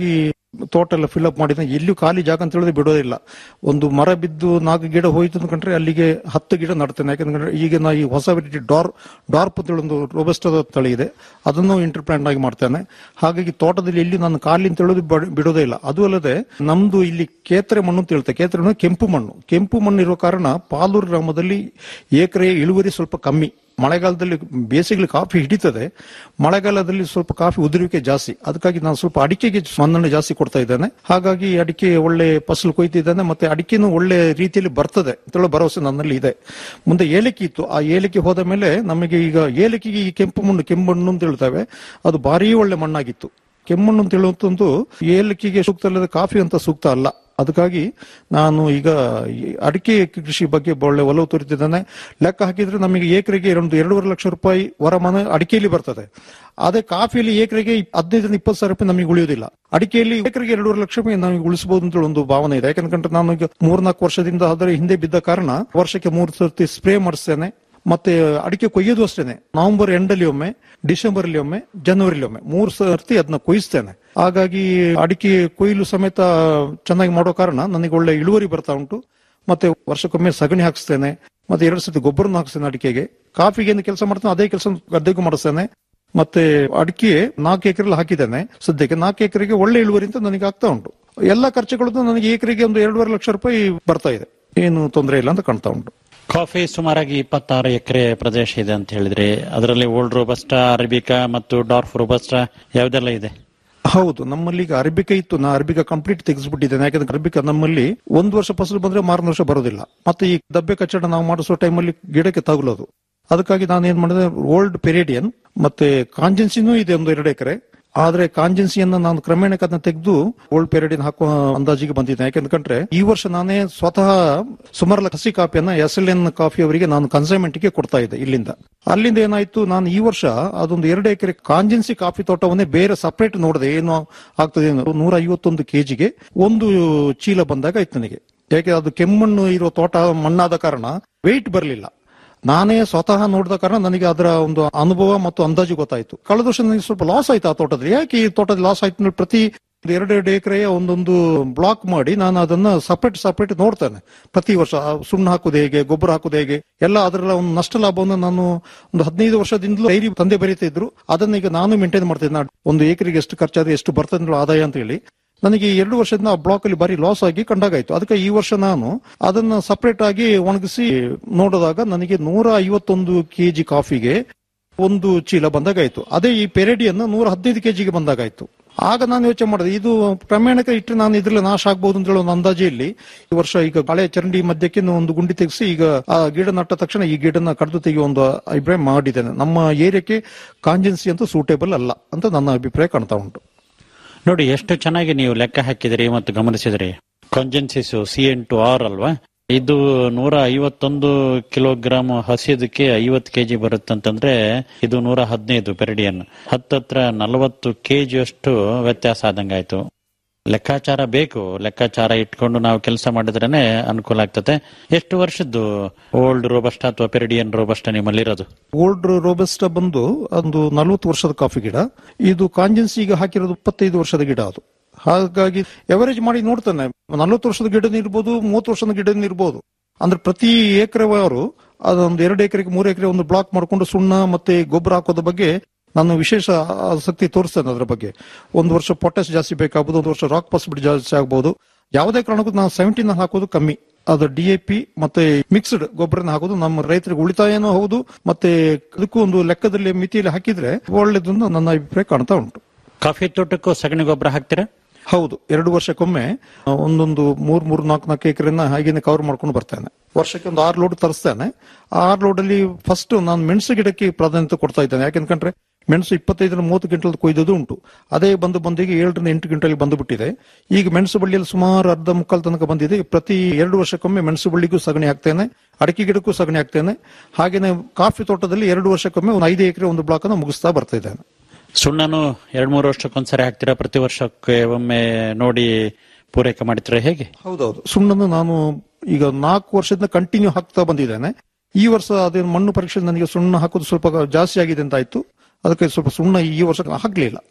ತೋಟ ಎಲ್ಲ ಫಿಲ್ ಅಪ್ ಮಾಡಿದ್ರೆ ಎಲ್ಲಿಯೂ ಖಾಲಿ ಜಾಗ ಅಂತ ಹೇಳಿದ್ರೆ ಬಿಡೋದಿಲ್ಲ ಒಂದು ಮರ ಬಿದ್ದು ನಾಲ್ಕು ಗಿಡ ಹೋಯ್ತು ಅಂದ್ಕೊಂಡ್ರೆ ಅಲ್ಲಿಗೆ ಹತ್ತು ಗಿಡ ನಡ್ತೇನೆ ಯಾಕಂದ್ರೆ ಈಗ ನಾ ಈ ಹೊಸ ವೆರೈಟಿ ಡಾರ್ ಡಾರ್ಪ್ ಅಂತ ಹೇಳಿ ಒಂದು ರೋಬಸ್ಟದ ತಳಿ ಇದೆ ಅದನ್ನು ಇಂಟರ್ಪ್ಲಾಂಟ್ ಆಗಿ ಮಾಡ್ತೇನೆ ಹಾಗಾಗಿ ತೋಟದಲ್ಲಿ ಎಲ್ಲಿ ನಾನು ಖಾಲಿ ಅಂತ ಹೇಳೋದು ಬಡ- ಬಿಡೋದೇ ಇಲ್ಲ ಅದು ಅಲ್ಲದೆ ನಮ್ದು ಇಲ್ಲಿ ಕೇತ್ರೆ ಮಣ್ಣು ಅಂತ ಹೇಳ್ತೇವೆ ಕೇತ್ರೆ ಮಣ್ಣು ಕೆಂಪು ಮಣ್ಣು ಕೆಂಪು ಮಣ್ಣು ಇರೋ ಕಾರಣ ಪಾಲೂರು ಗ್ರಾಮದಲ್ಲಿ ಎಕರೆ ಇಳುವರಿ ಸ್ವಲ್ಪ ಕಮ್ಮಿ ಮಳೆಗಾಲದಲ್ಲಿ ಬೇಸಿಗೆಲಿ ಕಾಫಿ ಹಿಡಿತದೆ ಮಳೆಗಾಲದಲ್ಲಿ ಸ್ವಲ್ಪ ಕಾಫಿ ಉದುರುವಿಕೆ ಜಾಸ್ತಿ ಅದಕ್ಕಾಗಿ ನಾನು ಸ್ವಲ್ಪ ಅಡಿಕೆಗೆ ಮನ್ನಣೆ ಜಾಸ್ತಿ ಕೊಡ್ತಾ ಇದ್ದೇನೆ ಹಾಗಾಗಿ ಅಡಿಕೆ ಒಳ್ಳೆ ಫಸಲು ಕೊಯ್ತಿದ್ದೇನೆ ಮತ್ತೆ ಅಡಿಕೆನೂ ಒಳ್ಳೆ ರೀತಿಯಲ್ಲಿ ಬರ್ತದೆ ಅಂತೇಳೋ ಭರವಸೆ ನನ್ನಲ್ಲಿ ಇದೆ ಮುಂದೆ ಏಲಕ್ಕಿ ಇತ್ತು ಆ ಏಲಕ್ಕಿ ಹೋದ ಮೇಲೆ ನಮಗೆ ಈಗ ಏಲಕ್ಕಿಗೆ ಈ ಕೆಂಪು ಮಣ್ಣು ಕೆಂಪು ಮಣ್ಣು ಅಂತ ಹೇಳ್ತೇವೆ ಅದು ಭಾರಿ ಒಳ್ಳೆ ಮಣ್ಣಾಗಿತ್ತು ಕೆಮ್ಮಣ್ಣು ಅಂತ ಹೇಳುವಂತಂದು ಏಲಕ್ಕಿಗೆ ಸೂಕ್ತ ಅಲ್ಲದೆ ಕಾಫಿ ಅಂತ ಸೂಕ್ತ ಅಲ್ಲ ಅದಕ್ಕಾಗಿ ನಾನು ಈಗ ಈ ಅಡಿಕೆ ಕೃಷಿ ಬಗ್ಗೆ ಒಳ್ಳೆ ಒಲವು ತೋರುತ್ತಿದ್ದೇನೆ ಲೆಕ್ಕ ಹಾಕಿದ್ರೆ ನಮಗೆ ಏಕರಿಗೆ ಒಂದು ಎರಡೂವರೆ ಲಕ್ಷ ರೂಪಾಯಿ ವರಮಾನ ಅಡಿಕೆಯಲ್ಲಿ ಬರ್ತದೆ ಅದೇ ಕಾಫಿಯಲ್ಲಿ ಏಕರಿಗೆ ಹದಿನೈದರಿಂದ ಇಪ್ಪತ್ತು ಸಾವಿರ ರೂಪಾಯಿ ನಮಗೆ ಉಳಿಯುವುದಿಲ್ಲ ಅಡಿಕೆಯಲ್ಲಿ ಏಕರಿಗೆ ಎರಡೂವರೆ ಲಕ್ಷ ರೂಪಾಯಿ ನಮಗೆ ಉಳಿಸಬಹುದು ಅಂತ ಒಂದು ಭಾವನೆ ಇದೆ ಯಾಕಂದ್ರೆ ನಾನು ಈಗ ಮೂರ್ನಾಲ್ಕು ವರ್ಷದಿಂದ ಅದರ ಹಿಂದೆ ಬಿದ್ದ ಕಾರಣ ವರ್ಷಕ್ಕೆ ಮೂರು ಸರ್ತಿ ಸ್ಪ್ರೇ ಮಾಡಿಸ್ತೇನೆ ಮತ್ತೆ ಅಡಿಕೆ ಕೊಯ್ಯೋದು ಅಷ್ಟೇನೆ ನವೆಂಬರ್ ಎಂಡಲ್ಲಿ ಒಮ್ಮೆ ಡಿಸೆಂಬರ್ ಅಲ್ಲಿ ಒಮ್ಮೆ ಜನವರಿಲಿ ಒಮ್ಮೆ ಮೂರು ಸರ್ತಿ ಅದನ್ನ ಕೊಯ್ಸ್ತೇನೆ ಹಾಗಾಗಿ ಅಡಿಕೆ ಕೊಯ್ಲು ಸಮೇತ ಚೆನ್ನಾಗಿ ಮಾಡೋ ಕಾರಣ ನನಗೆ ಒಳ್ಳೆ ಇಳುವರಿ ಬರ್ತಾ ಉಂಟು ಮತ್ತೆ ವರ್ಷಕ್ಕೊಮ್ಮೆ ಸಗಣಿ ಹಾಕಿಸ್ತೇನೆ ಮತ್ತೆ ಎರಡು ಸತಿ ಗೊಬ್ಬರನ ಹಾಕಿಸ್ತೇನೆ ಅಡಿಕೆಗೆ ಕಾಫಿಗೆ ಏನು ಕೆಲಸ ಮಾಡ್ತೇನೆ ಅದೇ ಕೆಲಸ ಗದ್ದೆಗೂ ಮಾಡಿಸ್ತೇನೆ ಮತ್ತೆ ಅಡಿಕೆ ನಾಲ್ಕು ಎಕರೆಲ್ಲಿ ಹಾಕಿದ್ದೇನೆ ಸದ್ಯಕ್ಕೆ ನಾಲ್ಕು ಎಕರೆಗೆ ಒಳ್ಳೆ ಇಳುವರಿ ಅಂತ ನನಗೆ ಆಗ್ತಾ ಉಂಟು ಎಲ್ಲ ಖರ್ಚುಗಳು ನನಗೆ ಎಕರೆಗೆ ಒಂದು ಎರಡೂವರೆ ಲಕ್ಷ ರೂಪಾಯಿ ಬರ್ತಾ ಇದೆ ಏನು ತೊಂದರೆ ಇಲ್ಲ ಅಂತ ಕಾಣ್ತಾ ಉಂಟು ಕಾಫಿ ಸುಮಾರಾಗಿ ಇಪ್ಪತ್ತಾರು ಎಕರೆ ಪ್ರದೇಶ ಇದೆ ಅಂತ ಹೇಳಿದ್ರಿ ಅದರಲ್ಲಿ ಓಲ್ಡ್ ರೋಬಸ್ಟಾ ಅರಬಿಕಾ ಮತ್ತು ಡಾರ್ಫ್ ರೋಬಸ್ಟಾ ಯಾವ್ದೆಲ್ಲ ಇದೆ ಹೌದು ನಮ್ಮಲ್ಲಿ ಈಗ ಅರಬಿಕ ಇತ್ತು ನಾ ಅರಬಿಕ ಕಂಪ್ಲೀಟ್ ತೆಗೆಸ್ಬಿಟ್ಟಿದ್ದೇನೆ ಯಾಕಂದ್ರೆ ಅರಬಿಕ ನಮ್ಮಲ್ಲಿ ಒಂದು ವರ್ಷ ಫಸಲು ಬಂದ್ರೆ ಮಾರನೇ ವರ್ಷ ಬರೋದಿಲ್ಲ ಮತ್ತೆ ಈ ದಬ್ಬೆ ಕಚ್ಚಡ ನಾವು ಮಾಡಿಸೋ ಟೈಮಲ್ಲಿ ಗಿಡಕ್ಕೆ ತಗುಲೋದು ಅದಕ್ಕಾಗಿ ನಾನು ಏನ್ ಮಾಡಿದೆ ಓಲ್ಡ್ ಪೆರೇಡಿಯನ್ ಮತ್ತೆ ಕಾಂಜೆನ್ಸಿನೂ ಇದೆ ಒಂದು ಎರಡು ಎಕರೆ ಆದ್ರೆ ಕಾಂಜೆನ್ಸಿಯನ್ನ ನಾನು ಕ್ರಮೇಣಕ್ಕೆ ಅದನ್ನ ತೆಗೆದು ಓಲ್ಡ್ ಪೆರೇಡಿಯನ್ ಹಾಕುವ ಅಂದಾಜಿಗೆ ಬಂದಿದ್ದೇನೆ ಯಾಕಂದ್ರೆ ಈ ವರ್ಷ ನಾನೇ ಸ್ವತಃ ಸುಮಾರು ಹಸಿ ಕಾಫಿಯನ್ನ ಎಸ್ ಎಲ್ ಎನ್ ಕಾಫಿ ಅವರಿಗೆ ನಾನು ಕನ್ಸೈನ್ಮೆಂಟ್ ಗೆ ಕೊಡ್ತಾ ಇದ್ದೆ ಇಲ್ಲಿಂದ ಅಲ್ಲಿಂದ ಏನಾಯ್ತು ನಾನು ಈ ವರ್ಷ ಅದೊಂದು ಎರಡು ಎಕರೆ ಕಾಂಜೆನ್ಸಿ ಕಾಫಿ ತೋಟವನ್ನೇ ಬೇರೆ ಸಪರೇಟ್ ನೋಡಿದೆ ಏನು ಆಗ್ತದೆ ಏನು ನೂರ ಐವತ್ತೊಂದು ಕೆಜಿಗೆ ಒಂದು ಚೀಲ ಬಂದಾಗ ಆಯ್ತು ನನಗೆ ಯಾಕೆ ಅದು ಕೆಮ್ಮಣ್ಣು ಇರೋ ತೋಟ ಮಣ್ಣಾದ ಕಾರಣ ವೆಯ್ಟ್ ಬರಲಿಲ್ಲ ನಾನೇ ಸ್ವತಃ ನೋಡಿದ ಕಾರಣ ನನಗೆ ಅದರ ಒಂದು ಅನುಭವ ಮತ್ತು ಅಂದಾಜು ಗೊತ್ತಾಯ್ತು ಕಳೆದ ವರ್ಷ ನನಗೆ ಸ್ವಲ್ಪ ಲಾಸ್ ಆಯ್ತು ಆ ತೋಟದಲ್ಲಿ ಯಾಕೆ ಈ ತೋಟದಲ್ಲಿ ಲಾಸ್ ಆಯ್ತು ಅಂದ್ರೆ ಪ್ರತಿ ಎರಡೆರಡು ಎಕರೆಯ ಒಂದೊಂದು ಬ್ಲಾಕ್ ಮಾಡಿ ನಾನು ಅದನ್ನ ಸಪರೇಟ್ ಸಪರೇಟ್ ನೋಡ್ತೇನೆ ಪ್ರತಿ ವರ್ಷ ಆ ಸುಣ್ಣ ಹಾಕುದು ಹೇಗೆ ಗೊಬ್ಬರ ಹಾಕುದು ಹೇಗೆ ಎಲ್ಲ ಅದರ ಒಂದು ನಷ್ಟ ಲಾಭವನ್ನು ನಾನು ಒಂದು ಹದಿನೈದು ವರ್ಷದಿಂದಲೂ ಡೈರಿ ತಂದೆ ಬರೀತಾ ಇದ್ರು ಅದನ್ನ ಈಗ ನಾನು ಮೇಂಟೈನ್ ಮಾಡ್ತಿದ್ದೆ ನಾನು ಒಂದು ಎಕರೆಗೆ ಎಷ್ಟು ಖರ್ಚಾದ್ರೆ ಎಷ್ಟು ಬರ್ತದೆ ಆದಾಯ ಅಂತ ಹೇಳಿ ನನಗೆ ಈ ಎರಡು ವರ್ಷದಿಂದ ಆ ಬ್ಲಾಕ್ ಅಲ್ಲಿ ಬಾರಿ ಲಾಸ್ ಆಗಿ ಕಂಡಾಗಾಯ್ತು ಅದಕ್ಕೆ ಈ ವರ್ಷ ನಾನು ಅದನ್ನ ಸಪರೇಟ್ ಆಗಿ ಒಣಗಿಸಿ ನೋಡಿದಾಗ ನನಗೆ ನೂರ ಐವತ್ತೊಂದು ಕೆಜಿ ಕಾಫಿಗೆ ಒಂದು ಚೀಲ ಬಂದಾಗಾಯ್ತು ಅದೇ ಈ ಪೆರೇಡಿಯನ್ನ ನೂರ ಹದಿನೈದು ಕೆಜಿಗೆ ಬಂದಾಗಾಯ್ತು ಆಗ ನಾನು ಯೋಚನೆ ಮಾಡಿದೆ ಇದು ಕ್ರಮೇಣಕ್ಕೆ ಇಟ್ಟರೆ ನಾನು ಇದ್ರಲ್ಲಿ ನಾಶ ಆಗ್ಬಹುದು ಅಂತ ಹೇಳೋ ಒಂದು ಅಂದಾಜಿಯಲ್ಲಿ ಈ ವರ್ಷ ಈಗ ಹಳೆ ಚರಂಡಿ ಮಧ್ಯಕ್ಕೆ ಒಂದು ಗುಂಡಿ ತೆಗೆಸಿ ಈಗ ಆ ಗಿಡ ನಟ್ಟ ತಕ್ಷಣ ಈ ಗಿಡನ ಕಡಿದು ತೆಗೆಯುವ ಒಂದು ಅಭಿಪ್ರಾಯ ಮಾಡಿದ್ದೇನೆ ನಮ್ಮ ಏರಿಯಾಕ್ಕೆ ಕಾಂಜೆನ್ಸಿ ಅಂತೂ ಸೂಟೇಬಲ್ ಅಲ್ಲ ಅಂತ ನನ್ನ ಅಭಿಪ್ರಾಯ ಕಾಣ್ತಾ ಉಂಟು ನೋಡಿ ಎಷ್ಟು ಚೆನ್ನಾಗಿ ನೀವು ಲೆಕ್ಕ ಹಾಕಿದಿರಿ ಮತ್ತು ಗಮನಿಸಿದ್ರಿ congensis C N to R ಅಲ್ವಾ ಇದು ನೂರ ಐವತ್ತೊಂದು ಕಿಲೋಗ್ರಾಮ್ ಹಸಿದಕ್ಕೆ ಐವತ್ತು ಕೆಜಿ ಬರುತ್ತಂತಂದ್ರೆ ಇದು ನೂರ ಹದಿನೈದು ಪೆರಡಿಯನ್ ಹತ್ತತ್ರ ನಲವತ್ತು ಕೆಜಿ ಅಷ್ಟು ವ್ಯತ್ಯಾಸ ಆದಂಗಾಯ್ತು ಲೆಕ್ಕಾಚಾರ ಬೇಕು ಲೆಕ್ಕಾಚಾರ ಇಟ್ಕೊಂಡು ನಾವು ಕೆಲಸ ಮಾಡಿದ್ರೇನೆ ಅನುಕೂಲ ಆಗ್ತದೆ ಎಷ್ಟು ವರ್ಷದ್ದು ಓಲ್ಡ್ ರೋಬಸ್ಟ ಅಥವಾ ಪೆರಡಿಯನ್ ರೋಬಸ್ಟ ನಿಮ್ಮಲ್ಲಿರೋದು ಓಲ್ಡ್ ರೋಬಸ್ಟ ಬಂದು ಒಂದು ನಲವತ್ತು ವರ್ಷದ ಕಾಫಿ ಗಿಡ ಇದು ಕಾಂಜೆನ್ಸಿಗೆ ಹಾಕಿರೋದು ಇಪ್ಪತ್ತೈದು ವರ್ಷದ ಗಿಡ ಅದು ಹಾಗಾಗಿ ಎವರೇಜ್ ಮಾಡಿ ನೋಡ್ತಾನೆ ನಲವತ್ತು ವರ್ಷದ ಗಿಡನ ಇರ್ಬೋದು ಮೂವತ್ತು ವರ್ಷದ ಗಿಡನ ಇರ್ಬೋದು ಅಂದ್ರೆ ಪ್ರತಿ ಎಕರೆವಾರು ಅದೊಂದು ಎರಡು ಎಕರೆಗೆ ಮೂರು ಎಕರೆ ಒಂದು ಬ್ಲಾಕ್ ಮಾಡ್ಕೊಂಡು ಸುಣ್ಣ ಮತ್ತೆ ಗೊಬ್ಬರ ಹಾಕೋದ್ರ ಬಗ್ಗೆ ನಾನು ವಿಶೇಷ ಆಸಕ್ತಿ ತೋರಿಸ್ತೇನೆ ಅದ್ರ ಬಗ್ಗೆ ಒಂದು ವರ್ಷ ಪೊಟ್ಯಾಸ್ ಜಾಸ್ತಿ ಬೇಕಾಗಬಹುದು ಒಂದು ವರ್ಷ ರಾಕ್ ಪಾಸ್ಬಿಟ್ ಜಾಸ್ತಿ ಆಗ್ಬಹುದು ಯಾವುದೇ ಕಾರಣಕ್ಕೂ ನಾವು ಸೆವೆಂಟೀನ್ ಹಾಕೋದು ಕಮ್ಮಿ ಅದು ಡಿ ಎ ಪಿ ಮತ್ತೆ ಮಿಕ್ಸ್ಡ್ ಗೊಬ್ಬರನ ಹಾಕೋದು ನಮ್ಮ ರೈತರಿಗೆ ಉಳಿತಾಯನೂ ಹೌದು ಮತ್ತೆ ಅದಕ್ಕೂ ಒಂದು ಲೆಕ್ಕದಲ್ಲಿ ಮಿತಿಯಲ್ಲಿ ಹಾಕಿದ್ರೆ ಒಳ್ಳೇದು ಅಂತ ನನ್ನ ಅಭಿಪ್ರಾಯ ಕಾಣ್ತಾ ಉಂಟು ಕಾಫಿ ತೋಟಕ್ಕೂ ಸಗಣಿ ಗೊಬ್ಬರ ಹಾಕ್ತೀರಾ ಹೌದು ಎರಡು ವರ್ಷಕ್ಕೊಮ್ಮೆ ಆ, ಒಂದೊಂದು ಮೂರ್ ಮೂರ್ ನಾಲ್ಕು ನಾಲ್ಕು ಎಕರೆನ ಹಾಗೇನೆ ಕವರ್ ಮಾಡ್ಕೊಂಡು ಬರ್ತೇನೆ ವರ್ಷಕ್ಕೆ ಒಂದು ಆರು ಲೋಡ್ ತರಿಸ್ತೇನೆ ಆ ಆರು ಲೋಡ್ ಅಲ್ಲಿ ಫಸ್ಟ್ ನಾನು ಮೆಣಸು ಗಿಡಕ್ಕೆ ಪ್ರಾಧಾನ್ಯತೆ ಕೊಡ್ತಾ ಇದ್ದೇನೆ ಯಾಕೆಂದ್ರೆ ಮೆಣಸು ಇಪ್ಪತ್ತೈದರಿಂದ ಮೂವತ್ತು ಕ್ವಿಂಟಲ್ ಕೊಯ್ದದ್ದು ಉಂಟು ಅದೇ ಬಂದು ಬಂದಿಗೆ ಏಳರಿಂದ ಎಂಟು ಕ್ವಿಂಟಲ್ ಬಂದು ಬಿಟ್ಟಿದೆ ಈಗ ಮೆಣಸು ಬಳ್ಳಿಯಲ್ಲಿ ಸುಮಾರು ಅರ್ಧ ಮುಕ್ಕಾಲ್ ತನಕ ಬಂದಿದೆ ಪ್ರತಿ ಎರಡು ವರ್ಷಕ್ಕೊಮ್ಮೆ ಮೆಣಸು ಬಳ್ಳಿಗೂ ಸಗಣಿ ಹಾಕ್ತೇನೆ ಅಡಿಕೆ ಗಿಡಕ್ಕೂ ಸಗಣಿ ಹಾಕ್ತೇನೆ ಹಾಗೇನೆ ಕಾಫಿ ತೋಟದಲ್ಲಿ ಎರಡು ವರ್ಷಕ್ಕೊಮ್ಮೆ ಒಂದು ಐದು ಎಕರೆ ಒಂದು ಬ್ಲಾಕ್ ಅನ್ನು ಮುಗಿಸ್ತಾ ಬರ್ತಾ ಇದ್ದೇನೆ ಸುಣ್ಣನು ಎರಡ್ ಮೂರು ವರ್ಷಕ್ಕೊಂದ್ಸರಿ ಹಾಕ್ತೀರಾ ಪ್ರತಿ ವರ್ಷಕ್ಕೆ ಒಮ್ಮೆ ನೋಡಿ ಪೂರೈಕೆ ಮಾಡ್ತೀರಾ ಹೇಗೆ ಹೌದೌದು ಸುಣ್ಣನ್ನು ನಾನು ಈಗ ನಾಲ್ಕು ವರ್ಷದಿಂದ ಕಂಟಿನ್ಯೂ ಹಾಕ್ತಾ ಬಂದಿದ್ದೇನೆ ಈ ವರ್ಷ ಅದೇನು ಮಣ್ಣು ಪರೀಕ್ಷೆ ನನಗೆ ಸುಣ್ಣ ಹಾಕೋದು ಸ್ವಲ್ಪ ಜಾಸ್ತಿ ಆಗಿದೆ ಅಂತ ಆಯ್ತು ಅದಕ್ಕೆ ಸ್ವಲ್ಪ ಸುಣ್ಣ ಈ ವರ್ಷ ಹಾಕ್ಲಿಲ್ಲ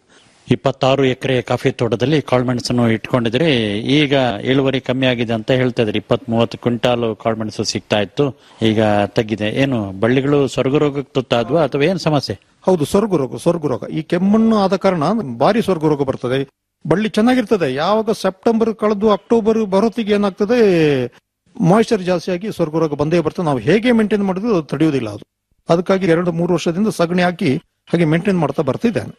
ಇಪ್ಪತ್ತಾರು ಎಕರೆ ಕಾಫಿ ತೋಟದಲ್ಲಿ ಕಾಳುಮೆಣಸನ್ನು ಇಟ್ಕೊಂಡಿದ್ರಿ ಈಗ ಇಳುವರಿ ಕಮ್ಮಿ ಆಗಿದೆ ಅಂತ ಹೇಳ್ತಾ ಇದ್ರಿ ಇಪ್ಪತ್ ಮೂವತ್ತು ಕ್ವಿಂಟಾಲ್ ಕಾಳುಮೆಣಸು ಸಿಗ್ತಾ ಇತ್ತು ಈಗ ತಗ್ಗಿದೆ ಏನು ಬಳ್ಳಿಗಳು ಸ್ವರ್ಗರೋಗಕ್ಕೆ ತುತ್ತಾದ್ವಾ ಅಥವಾ ಏನ್ ಸಮಸ್ಯೆ ಹೌದು ಸ್ವರ್ಗ ರೋಗ ಸ್ವರ್ಗ ರೋಗ ಈ ಕೆಮ್ಮಣ್ಣು ಆದ ಕಾರಣ ಭಾರಿ ಸ್ವರ್ಗ ರೋಗ ಬರ್ತದೆ ಬಳ್ಳಿ ಚೆನ್ನಾಗಿರ್ತದೆ ಯಾವಾಗ ಸೆಪ್ಟೆಂಬರ್ ಕಳೆದು ಅಕ್ಟೋಬರ್ ಬರೋತ್ತಿಗೆ ಏನಾಗ್ತದೆ ಮಾಯಿಶ್ಚರ್ ಜಾಸ್ತಿ ಆಗಿ ಸ್ವರ್ಗ ರೋಗ ಬಂದೇ ಬರ್ತದೆ ನಾವು ಹೇಗೆ ಮೇಂಟೈನ್ ಮಾಡಿದ್ರು ಅದು ತಡೆಯುವುದಿಲ್ಲ ಅದು ಅದಕ್ಕಾಗಿ ಎರಡು ಮೂರು ವರ್ಷದಿಂದ ಸಗಣಿ ಹಾಕಿ ಹಾಗೆ ಮೇಂಟೈನ್ ಮಾಡ್ತಾ ಬರ್ತಿದ್ದೇನೆ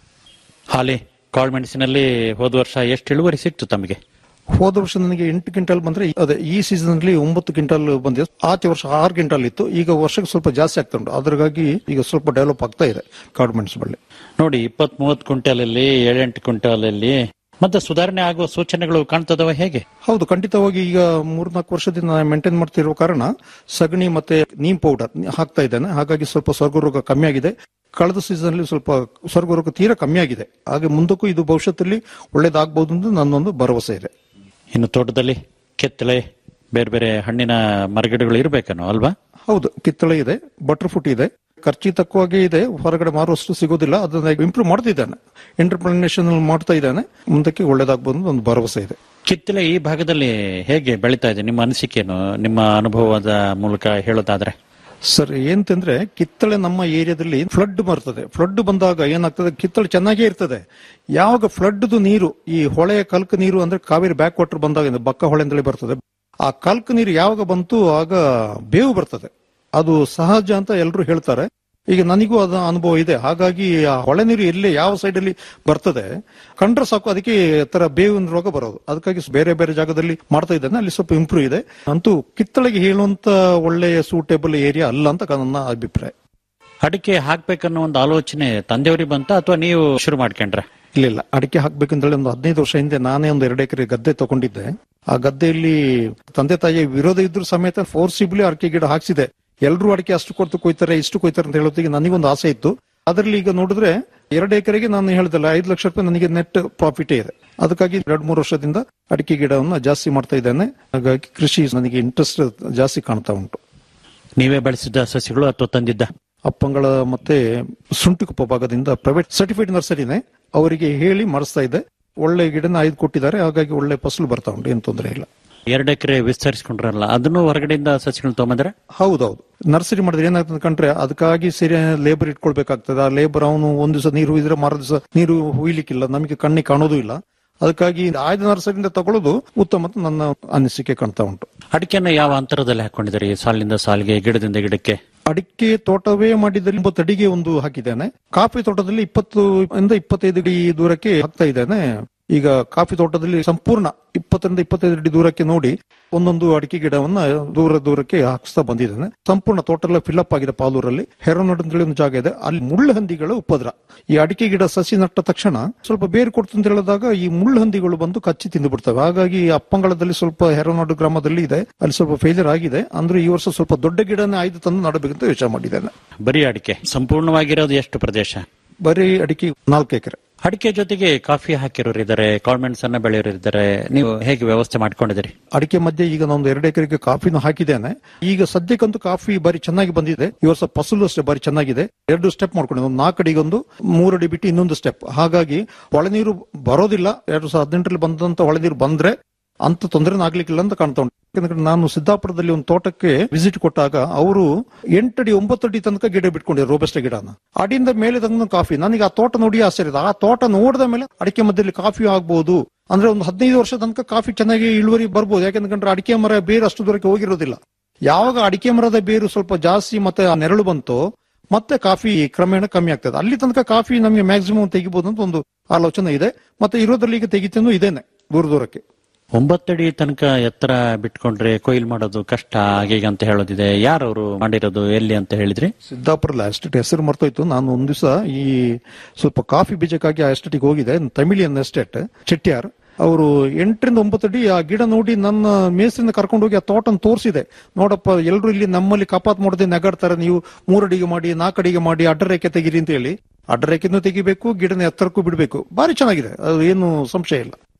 ಹಾಲಿ ಕಾಳುಮೆಣಸಿನಲ್ಲಿ ಹೋದ ವರ್ಷ ಎಷ್ಟು ಇಳುವರಿ ಸಿಕ್ತು ತಮಗೆ ಹೋದ ವರ್ಷ ನನಗೆ ಎಂಟು ಕ್ವಿಂಟಲ್ ಬಂದ್ರೆ ಅದೇ ಈ ಸೀಸನ್ ಅಲ್ಲಿ ಒಂಬತ್ತು ಕ್ವಿಂಟಲ್ ಬಂದಿದೆ ಆಚೆ ವರ್ಷ ಆರು ಕ್ವಿಂಟಲ್ ಇತ್ತು ಈಗ ವರ್ಷಕ್ಕೆ ಸ್ವಲ್ಪ ಜಾಸ್ತಿ ಆಗ್ತಾ ಉಂಟು ಅದ್ರಾಗಿ ಈಗ ಸ್ವಲ್ಪ ಡೆವಲಪ್ ಆಗ್ತಾ ಇದೆ ಕಾಡು ಮೆಣಸು ಬಳ್ಳಿ ನೋಡಿ ಇಪ್ಪತ್ ಮೂವತ್ ಕ್ವಿಂಟಾಲಲ್ಲಿ ಏಳೆಂಟು ಕ್ವಿಂಟಾಲಲ್ಲಿ ಮತ್ತೆ ಸುಧಾರಣೆ ಆಗುವ ಸೂಚನೆಗಳು ಕಾಣ್ತದವ ಹೇಗೆ ಹೌದು ಖಂಡಿತವಾಗಿ ಈಗ ಮೂರ್ನಾಲ್ಕು ವರ್ಷದಿಂದ ಮೇಂಟೈನ್ ಮಾಡ್ತಿರೋ ಕಾರಣ ಸಗಣಿ ಮತ್ತೆ ನೀಮ್ ಪೌಡರ್ ಹಾಕ್ತಾ ಇದ್ದೇನೆ ಹಾಗಾಗಿ ಸ್ವಲ್ಪ ಸ್ವರ್ಗ ರೋಗ ಕಮ್ಮಿ ಆಗಿದೆ ಕಳೆದ ಸೀಸನ್ ಅಲ್ಲಿ ಸ್ವಲ್ಪ ಸ್ವರ್ಗ ರೋಗ ತೀರಾ ಕಮ್ಮಿ ಆಗಿದೆ ಹಾಗೆ ಮುಂದಕ್ಕೂ ಇದು ಭವಿಷ್ಯದಲ್ಲಿ ಒಳ್ಳೇದಾಗಬಹುದು ಅಂತ ನನ್ನೊಂದು ಭರವಸೆ ಇದೆ ಇನ್ನು ತೋಟದಲ್ಲಿ ಕೆತ್ತಳೆ ಬೇರೆ ಬೇರೆ ಹಣ್ಣಿನ ಮರಗಿಡಗಳು ಇರ್ಬೇಕನೋ ಅಲ್ವಾ ಹೌದು ಕಿತ್ತಳೆ ಇದೆ ಬಟರ್ ಫ್ರೂಟ್ ಇದೆ ಖರ್ಚಿತಕ್ಕವಾಗಿ ಇದೆ ಹೊರಗಡೆ ಮಾರುವಷ್ಟು ಸಿಗೋದಿಲ್ಲ ಅದನ್ನ ಇಂಪ್ರೂವ್ ಮಾಡ್ತಿದ್ದಾನೆ ಎಂಟರ್ಪ್ರಿನೇಷನ್ ಮಾಡ್ತಾ ಇದ್ದಾನೆ ಮುಂದಕ್ಕೆ ಒಳ್ಳೇದಾಗಬಹುದು ಅಂತ ಒಂದು ಭರವಸೆ ಇದೆ ಕಿತ್ತಳೆ ಈ ಭಾಗದಲ್ಲಿ ಹೇಗೆ ಬೆಳೀತಾ ಇದೆ ನಿಮ್ಮ ಅನಿಸಿಕೆನು ನಿಮ್ಮ ಅನುಭವದ ಮೂಲಕ ಹೇಳೋದಾದ್ರೆ ಸರ್ ಏನಂತಂದ್ರೆ ಕಿತ್ತಳೆ ನಮ್ಮ ಏರಿಯಾದಲ್ಲಿ ಫ್ಲಡ್ ಬರ್ತದೆ ಫ್ಲಡ್ ಬಂದಾಗ ಏನಾಗ್ತದೆ ಕಿತ್ತಳೆ ಚೆನ್ನಾಗೇ ಇರ್ತದೆ ಯಾವಾಗ ಫ್ಲಡ್ ನೀರು ಈ ಹೊಳೆಯ ಕಲ್ಕ ನೀರು ಅಂದ್ರೆ ಕಾವೇರಿ ಬ್ಯಾಕ್ ವಾಟರ್ ಬಂದಾಗ ಬಕ್ಕ ಹೊಳೆ ಅಂತೇಳಿ ಬರ್ತದೆ ಆ ಕಲ್ಕ ನೀರು ಯಾವಾಗ ಬಂತು ಆಗ ಬೇವು ಬರ್ತದೆ ಅದು ಸಹಜ ಅಂತ ಎಲ್ಲರೂ ಹೇಳ್ತಾರೆ ಈಗ ನನಗೂ ಅದ ಅನುಭವ ಇದೆ ಹಾಗಾಗಿ ಆ ಹೊಳೆ ನೀರು ಎಲ್ಲಿ ಯಾವ ಸೈಡ್ ಅಲ್ಲಿ ಬರ್ತದೆ ಕಂಡ್ರೆ ಸಾಕು ಅದಕ್ಕೆ ತರ ಬೇವಿನ ರೋಗ ಬರೋದು ಅದಕ್ಕಾಗಿ ಬೇರೆ ಬೇರೆ ಜಾಗದಲ್ಲಿ ಮಾಡ್ತಾ ಇದ್ದಾನೆ ಅಲ್ಲಿ ಸ್ವಲ್ಪ ಇಂಪ್ರೂವ್ ಇದೆ ಅಂತೂ ಕಿತ್ತಳೆಗೆ ಹೇಳುವಂತ ಒಳ್ಳೆಯ ಸೂಟೇಬಲ್ ಏರಿಯಾ ಅಲ್ಲ ಅಂತ ನನ್ನ ಅಭಿಪ್ರಾಯ ಅಡಿಕೆ ಹಾಕ್ಬೇಕನ್ನೋ ಒಂದು ಆಲೋಚನೆ ತಂದೆಯವರಿಗೆ ಬಂತ ಅಥವಾ ನೀವು ಶುರು ಮಾಡ್ಕೊಂಡ್ರ ಇಲ್ಲ ಇಲ್ಲ ಅಡಿಕೆ ಹಾಕ್ಬೇಕಂತೇಳಿ ಒಂದು ಹದಿನೈದು ವರ್ಷ ಹಿಂದೆ ನಾನೇ ಒಂದು ಎರಡು ಎಕರೆ ಗದ್ದೆ ತಗೊಂಡಿದ್ದೆ ಆ ಗದ್ದೆಯಲ್ಲಿ ತಂದೆ ತಾಯಿಯ ವಿರೋಧ ಇದ್ರು ಸಮೇತ ಫೋರ್ಸಿಬ್ಲಿ ಅಡಿಕೆ ಗಿಡ ಹಾಕ್ಸಿದೆ ಎಲ್ಲರೂ ಅಡಿಕೆ ಅಷ್ಟು ಕೊಡ್ತು ಕೊಯ್ತಾರೆ ಇಷ್ಟು ಕೊಯ್ತಾರೆ ಅಂತ ಹೇಳೋದಿಗೆ ನನಗೊಂದು ಆಸೆ ಇತ್ತು ಅದರಲ್ಲಿ ಈಗ ನೋಡಿದ್ರೆ ಎರಡು ಎಕರೆಗೆ ನಾನು ಹೇಳ್ದಲ್ಲ ಐದು ಲಕ್ಷ ರೂಪಾಯಿ ನನಗೆ ನೆಟ್ ಪ್ರಾಫಿಟ್ ಇದೆ ಅದಕ್ಕಾಗಿ ಎರಡು ಮೂರು ವರ್ಷದಿಂದ ಅಡಿಕೆ ಗಿಡವನ್ನ ಜಾಸ್ತಿ ಮಾಡ್ತಾ ಇದ್ದೇನೆ ಹಾಗಾಗಿ ಕೃಷಿ ನನಗೆ ಇಂಟ್ರೆಸ್ಟ್ ಜಾಸ್ತಿ ಕಾಣ್ತಾ ಉಂಟು ನೀವೇ ಬೆಳೆಸಿದ ಸಸಿಗಳು ಅಥವಾ ತಂದಿದ್ದ ಅಪ್ಪಂಗಳ ಮತ್ತೆ ಸುಂಟಿಕೊಪ್ಪ ಭಾಗದಿಂದ ಪ್ರೈವೇಟ್ ಸರ್ಟಿಫೈಡ್ ನರ್ಸರಿನೇ ಅವರಿಗೆ ಹೇಳಿ ಮಾಡಿಸ್ತಾ ಇದೆ ಒಳ್ಳೆ ಗಿಡನ ಆಯ್ದು ಕೊಟ್ಟಿದ್ದಾರೆ ಹಾಗಾಗಿ ಒಳ್ಳೆ ಫಸಲು ಬರ್ತಾ ಉಂಟು ಏನ್ ತೊಂದರೆ ಇಲ್ಲ ಎರಡು ಎಕರೆ ವಿಸ್ತರಿಸ್ಕೊಂಡ್ರಲ್ಲ ಅದನ್ನು ಹೊರಗಡೆಯಿಂದ ಸಸಿಗಳು ತಗೊಂಬಂದ್ರೆ ಹೌದೌದು ನರ್ಸರಿ ಮಾಡಿದ್ರೆ ಏನಾಗ್ತದೆ ಕಂಡ್ರೆ ಅದಕ್ಕಾಗಿ ಸರಿ ಲೇಬರ್ ಇಟ್ಕೊಳ್ಬೇಕಾಗ್ತದೆ ಆ ಲೇಬರ್ ಅವನು ಒಂದ್ ದಿವಸ ನೀರು ಹುಯ್ದ್ರೆ ಮರ ದಿವಸ ನೀರು ಹುಯ್ಲಿಕ್ಕಿಲ್ಲ ನಮಗೆ ಕಣ್ಣಿಗೆ ಕಾಣೋದು ಇಲ್ಲ ಅದಕ್ಕಾಗಿ ಆಯ್ದ ನರ್ಸರಿಯಿಂದ ತಗೊಳ್ಳೋದು ಉತ್ತಮ ಅಂತ ನನ್ನ ಅನಿಸಿಕೆ ಕಾಣ್ತಾ ಉಂಟು ಅಡಿಕೆನ ಯಾವ ಅಂತರದಲ್ಲಿ ಹಾಕೊಂಡಿದ್ದೀರಿ ಸಾಲಿನಿಂದ ಸಾಲಿಗೆ ಗಿಡದಿಂದ ಗಿಡಕ್ಕೆ ಅಡಿಕೆ ತೋಟವೇ ಮಾಡಿದಲ್ಲಿ ಒಂಬತ್ತು ಅಡಿಗೆ ಒಂದು ಹಾಕಿದ್ದೇನೆ ಕಾಫಿ ತೋಟದಲ್ಲಿ ಇಪ್ಪತ್ತು ಇಂದ ಇಪ್ಪತ್ತೈದು ಅಡಿ ದೂರಕ್ಕೆ ಹಾಕ್ತಾ ಇದ್ದೇನೆ ಈಗ ಕಾಫಿ ತೋಟದಲ್ಲಿ ಸಂಪೂರ್ಣ ಇಪ್ಪತ್ತರಿಂದ ಇಪ್ಪತ್ತೈದು ಅಡಿ ದೂರಕ್ಕೆ ನೋಡಿ ಒಂದೊಂದು ಅಡಿಕೆ ಗಿಡವನ್ನ ದೂರ ದೂರಕ್ಕೆ ಹಾಕಿಸ್ತಾ ಬಂದಿದ್ದೇನೆ ಸಂಪೂರ್ಣ ತೋಟ ಎಲ್ಲ ಫಿಲ್ಅಪ್ ಆಗಿದೆ ಪಾಲೂರಲ್ಲಿ ಹೆರೋನಡ್ ಅಂತೇಳಿ ಒಂದು ಜಾಗ ಇದೆ ಅಲ್ಲಿ ಮುಳ್ಳು ಹಂದಿಗಳ ಉಪದ್ರ ಈ ಅಡಿಕೆ ಗಿಡ ಸಸಿ ನಟ್ಟ ತಕ್ಷಣ ಸ್ವಲ್ಪ ಬೇರು ಕೊಡ್ತು ಅಂತ ಹೇಳಿದಾಗ ಈ ಮುಳ್ಳು ಹಂದಿಗಳು ಬಂದು ಕಚ್ಚಿ ತಿಂದು ಬಿಡ್ತವೆ ಹಾಗಾಗಿ ಅಪ್ಪಂಗಳದಲ್ಲಿ ಸ್ವಲ್ಪ ಹೆರೋನಾಡು ಗ್ರಾಮದಲ್ಲಿ ಇದೆ ಅಲ್ಲಿ ಸ್ವಲ್ಪ ಫೇಲಿಯರ್ ಆಗಿದೆ ಅಂದ್ರೆ ಈ ವರ್ಷ ಸ್ವಲ್ಪ ದೊಡ್ಡ ಗಿಡನೇ ಆಯ್ದು ತಂದು ನಡಬೇಕಂತ ಯೋಚನೆ ಮಾಡಿದ್ದೇನೆ ಬರೀ ಅಡಿಕೆ ಸಂಪೂರ್ಣವಾಗಿರೋದು ಎಷ್ಟು ಪ್ರದೇಶ ಬರೀ ಅಡಿಕೆ ನಾಲ್ಕು ಎಕರೆ ಅಡಿಕೆ ಜೊತೆಗೆ ಕಾಫಿ ಹಾಕಿರೋರು ಇದ್ದಾರೆ ಕಾಳ್ಮೆಂಟ್ಸ್ ಅನ್ನ ಬೆಳೆಯೋರು ಇದ್ದಾರೆ ನೀವು ಹೇಗೆ ವ್ಯವಸ್ಥೆ ಮಾಡ್ಕೊಂಡಿದ್ದೀರಿ ಅಡಿಕೆ ಮಧ್ಯೆ ಈಗ ನಾನು ಎರಡು ಎಕರೆಗೆ ಕಾಫಿನೂ ಹಾಕಿದ್ದೇನೆ ಈಗ ಸದ್ಯಕ್ಕಂತೂ ಕಾಫಿ ಬಾರಿ ಚೆನ್ನಾಗಿ ಬಂದಿದೆ ಈ ವರ್ಷ ಫಸಲು ಅಷ್ಟೇ ಬಾರಿ ಚೆನ್ನಾಗಿದೆ ಎರಡು ಸ್ಟೆಪ್ ಮಾಡ್ಕೊಂಡಿದ್ದೆ ಒಂದು ನಾಲ್ಕು ಅಡಿಗೊಂದು ಮೂರು ಅಡಿ ಬಿಟ್ಟು ಇನ್ನೊಂದು ಸ್ಟೆಪ್ ಹಾಗಾಗಿ ಒಳ ನೀರು ಬರೋದಿಲ್ಲ ಎರಡು ಸಾವಿರದ ಹದಿನೆಂಟರಲ್ಲಿ ಬಂದಂತ ಒಳ ನೀರು ಬಂದ್ರೆ ಅಂತ ತೊಂದರೆನ ಆಗ್ಲಿಕ್ಕಿಲ್ಲ ಅಂತ ಕಾಣ್ತಾ ಉಂಟು ಯಾಕಂದ್ರೆ ನಾನು ಸಿದ್ದಾಪುರದಲ್ಲಿ ಒಂದು ತೋಟಕ್ಕೆ ವಿಸಿಟ್ ಕೊಟ್ಟಾಗ ಅವರು ಎಂಟಡಿ ಒಂಬತ್ತಡಿ ತನಕ ಗಿಡ ಬಿಟ್ಕೊಂಡಿದ್ರು ರೋಬಸ್ಟ ಗಿಡನ ಅಡಿಯಿಂದ ಮೇಲೆ ತಂದ ಕಾಫಿ ನನಗೆ ಆ ತೋಟ ನೋಡಿ ಆಶ್ಚರ್ಯ ಇದೆ. ಆ ತೋಟ ನೋಡಿದ ಮೇಲೆ ಅಡಿಕೆ ಮಧ್ಯದಲ್ಲಿ ಕಾಫಿ ಆಗ್ಬಹುದು ಅಂದ್ರೆ ಒಂದು ಹದಿನೈದು ವರ್ಷ ತನಕ ಕಾಫಿ ಚೆನ್ನಾಗಿ ಇಳುವರಿ ಬರ್ಬೋದು ಯಾಕಂದ್ರೆ ಅಡಿಕೆ ಮರ ಬೇರೆ ಅಷ್ಟು ದೂರಕ್ಕೆ ಹೋಗಿರೋದಿಲ್ಲ ಯಾವಾಗ ಅಡಿಕೆ ಮರದ ಬೇರು ಸ್ವಲ್ಪ ಜಾಸ್ತಿ ಮತ್ತೆ ಆ ನೆರಳು ಬಂತು ಮತ್ತೆ ಕಾಫಿ ಕ್ರಮೇಣ ಕಮ್ಮಿ ಆಗ್ತದೆ ಅಲ್ಲಿ ತನಕ ಕಾಫಿ ನಮಗೆ ಮ್ಯಾಕ್ಸಿಮಮ್ ತೆಗಿಬಹುದು ಅಂತ ಒಂದು ಆಲೋಚನೆ ಇದೆ ಮತ್ತೆ ಇರೋದ್ರಲ್ಲಿ ಈಗ ತೆಗಿತೇನು ಇದೇನೆ ದೂರ ದೂರಕ್ಕೆ ಒಂಬತ್ತಡಿ ತನಕ ಎತ್ತರ ಬಿಟ್ಕೊಂಡ್ರೆ ಕೊಯ್ಲು ಮಾಡೋದು ಕಷ್ಟ ಹಾಗೆ ಅಂತ ಹೇಳೋದಿದೆ ಯಾರವರು ಮಾಡಿರೋದು ಎಲ್ಲಿ ಅಂತ ಹೇಳಿದ್ರಿ ಸಿದ್ದಾಪುರ ಎಸ್ಟೇಟ್ ಹೆಸರು ಮರ್ತೋಯ್ತು ನಾನು ಒಂದ್ ದಿವಸ ಈ ಸ್ವಲ್ಪ ಕಾಫಿ ಬೀಜಕ್ಕಾಗಿ ಆ ಎಸ್ಟೇಟಿಗೆ ಹೋಗಿದೆ ತಮಿಳಿಯನ್ ಎಸ್ಟೇಟ್ ಚೆಟ್ಟಿಯಾರ್ ಅವರು ಎಂಟರಿಂದ ಒಂಬತ್ತು ಅಡಿ ಆ ಗಿಡ ನೋಡಿ ನನ್ನ ಮೇಸ್ತ್ರಿನ ಕರ್ಕೊಂಡು ಹೋಗಿ ಆ ತೋಟನ ತೋರಿಸಿದೆ ನೋಡಪ್ಪ ಎಲ್ಲರೂ ಇಲ್ಲಿ ನಮ್ಮಲ್ಲಿ ಕಪಾತ್ ಮಾಡದೆ ನಗಾಡ್ತಾರೆ ನೀವು ಮೂರಡಿಗೆ ಮಾಡಿ ನಾಲ್ಕಡಿಗೆ ಮಾಡಿ ಅಡ್ಡರೇಖೆ ತೆಗೀರಿ ಅಂತ ಹೇಳಿ ಅಡ್ಡರೇಖೆನೂ ತೆಗಿಬೇಕು ಗಿಡನ ಎತ್ತರಕ್ಕೂ ಬಿಡಬೇಕು ಬಾರಿ ಚೆನ್ನಾಗಿದೆ ಅದು ಏನು ಸಂಶಯ ಇಲ್ಲ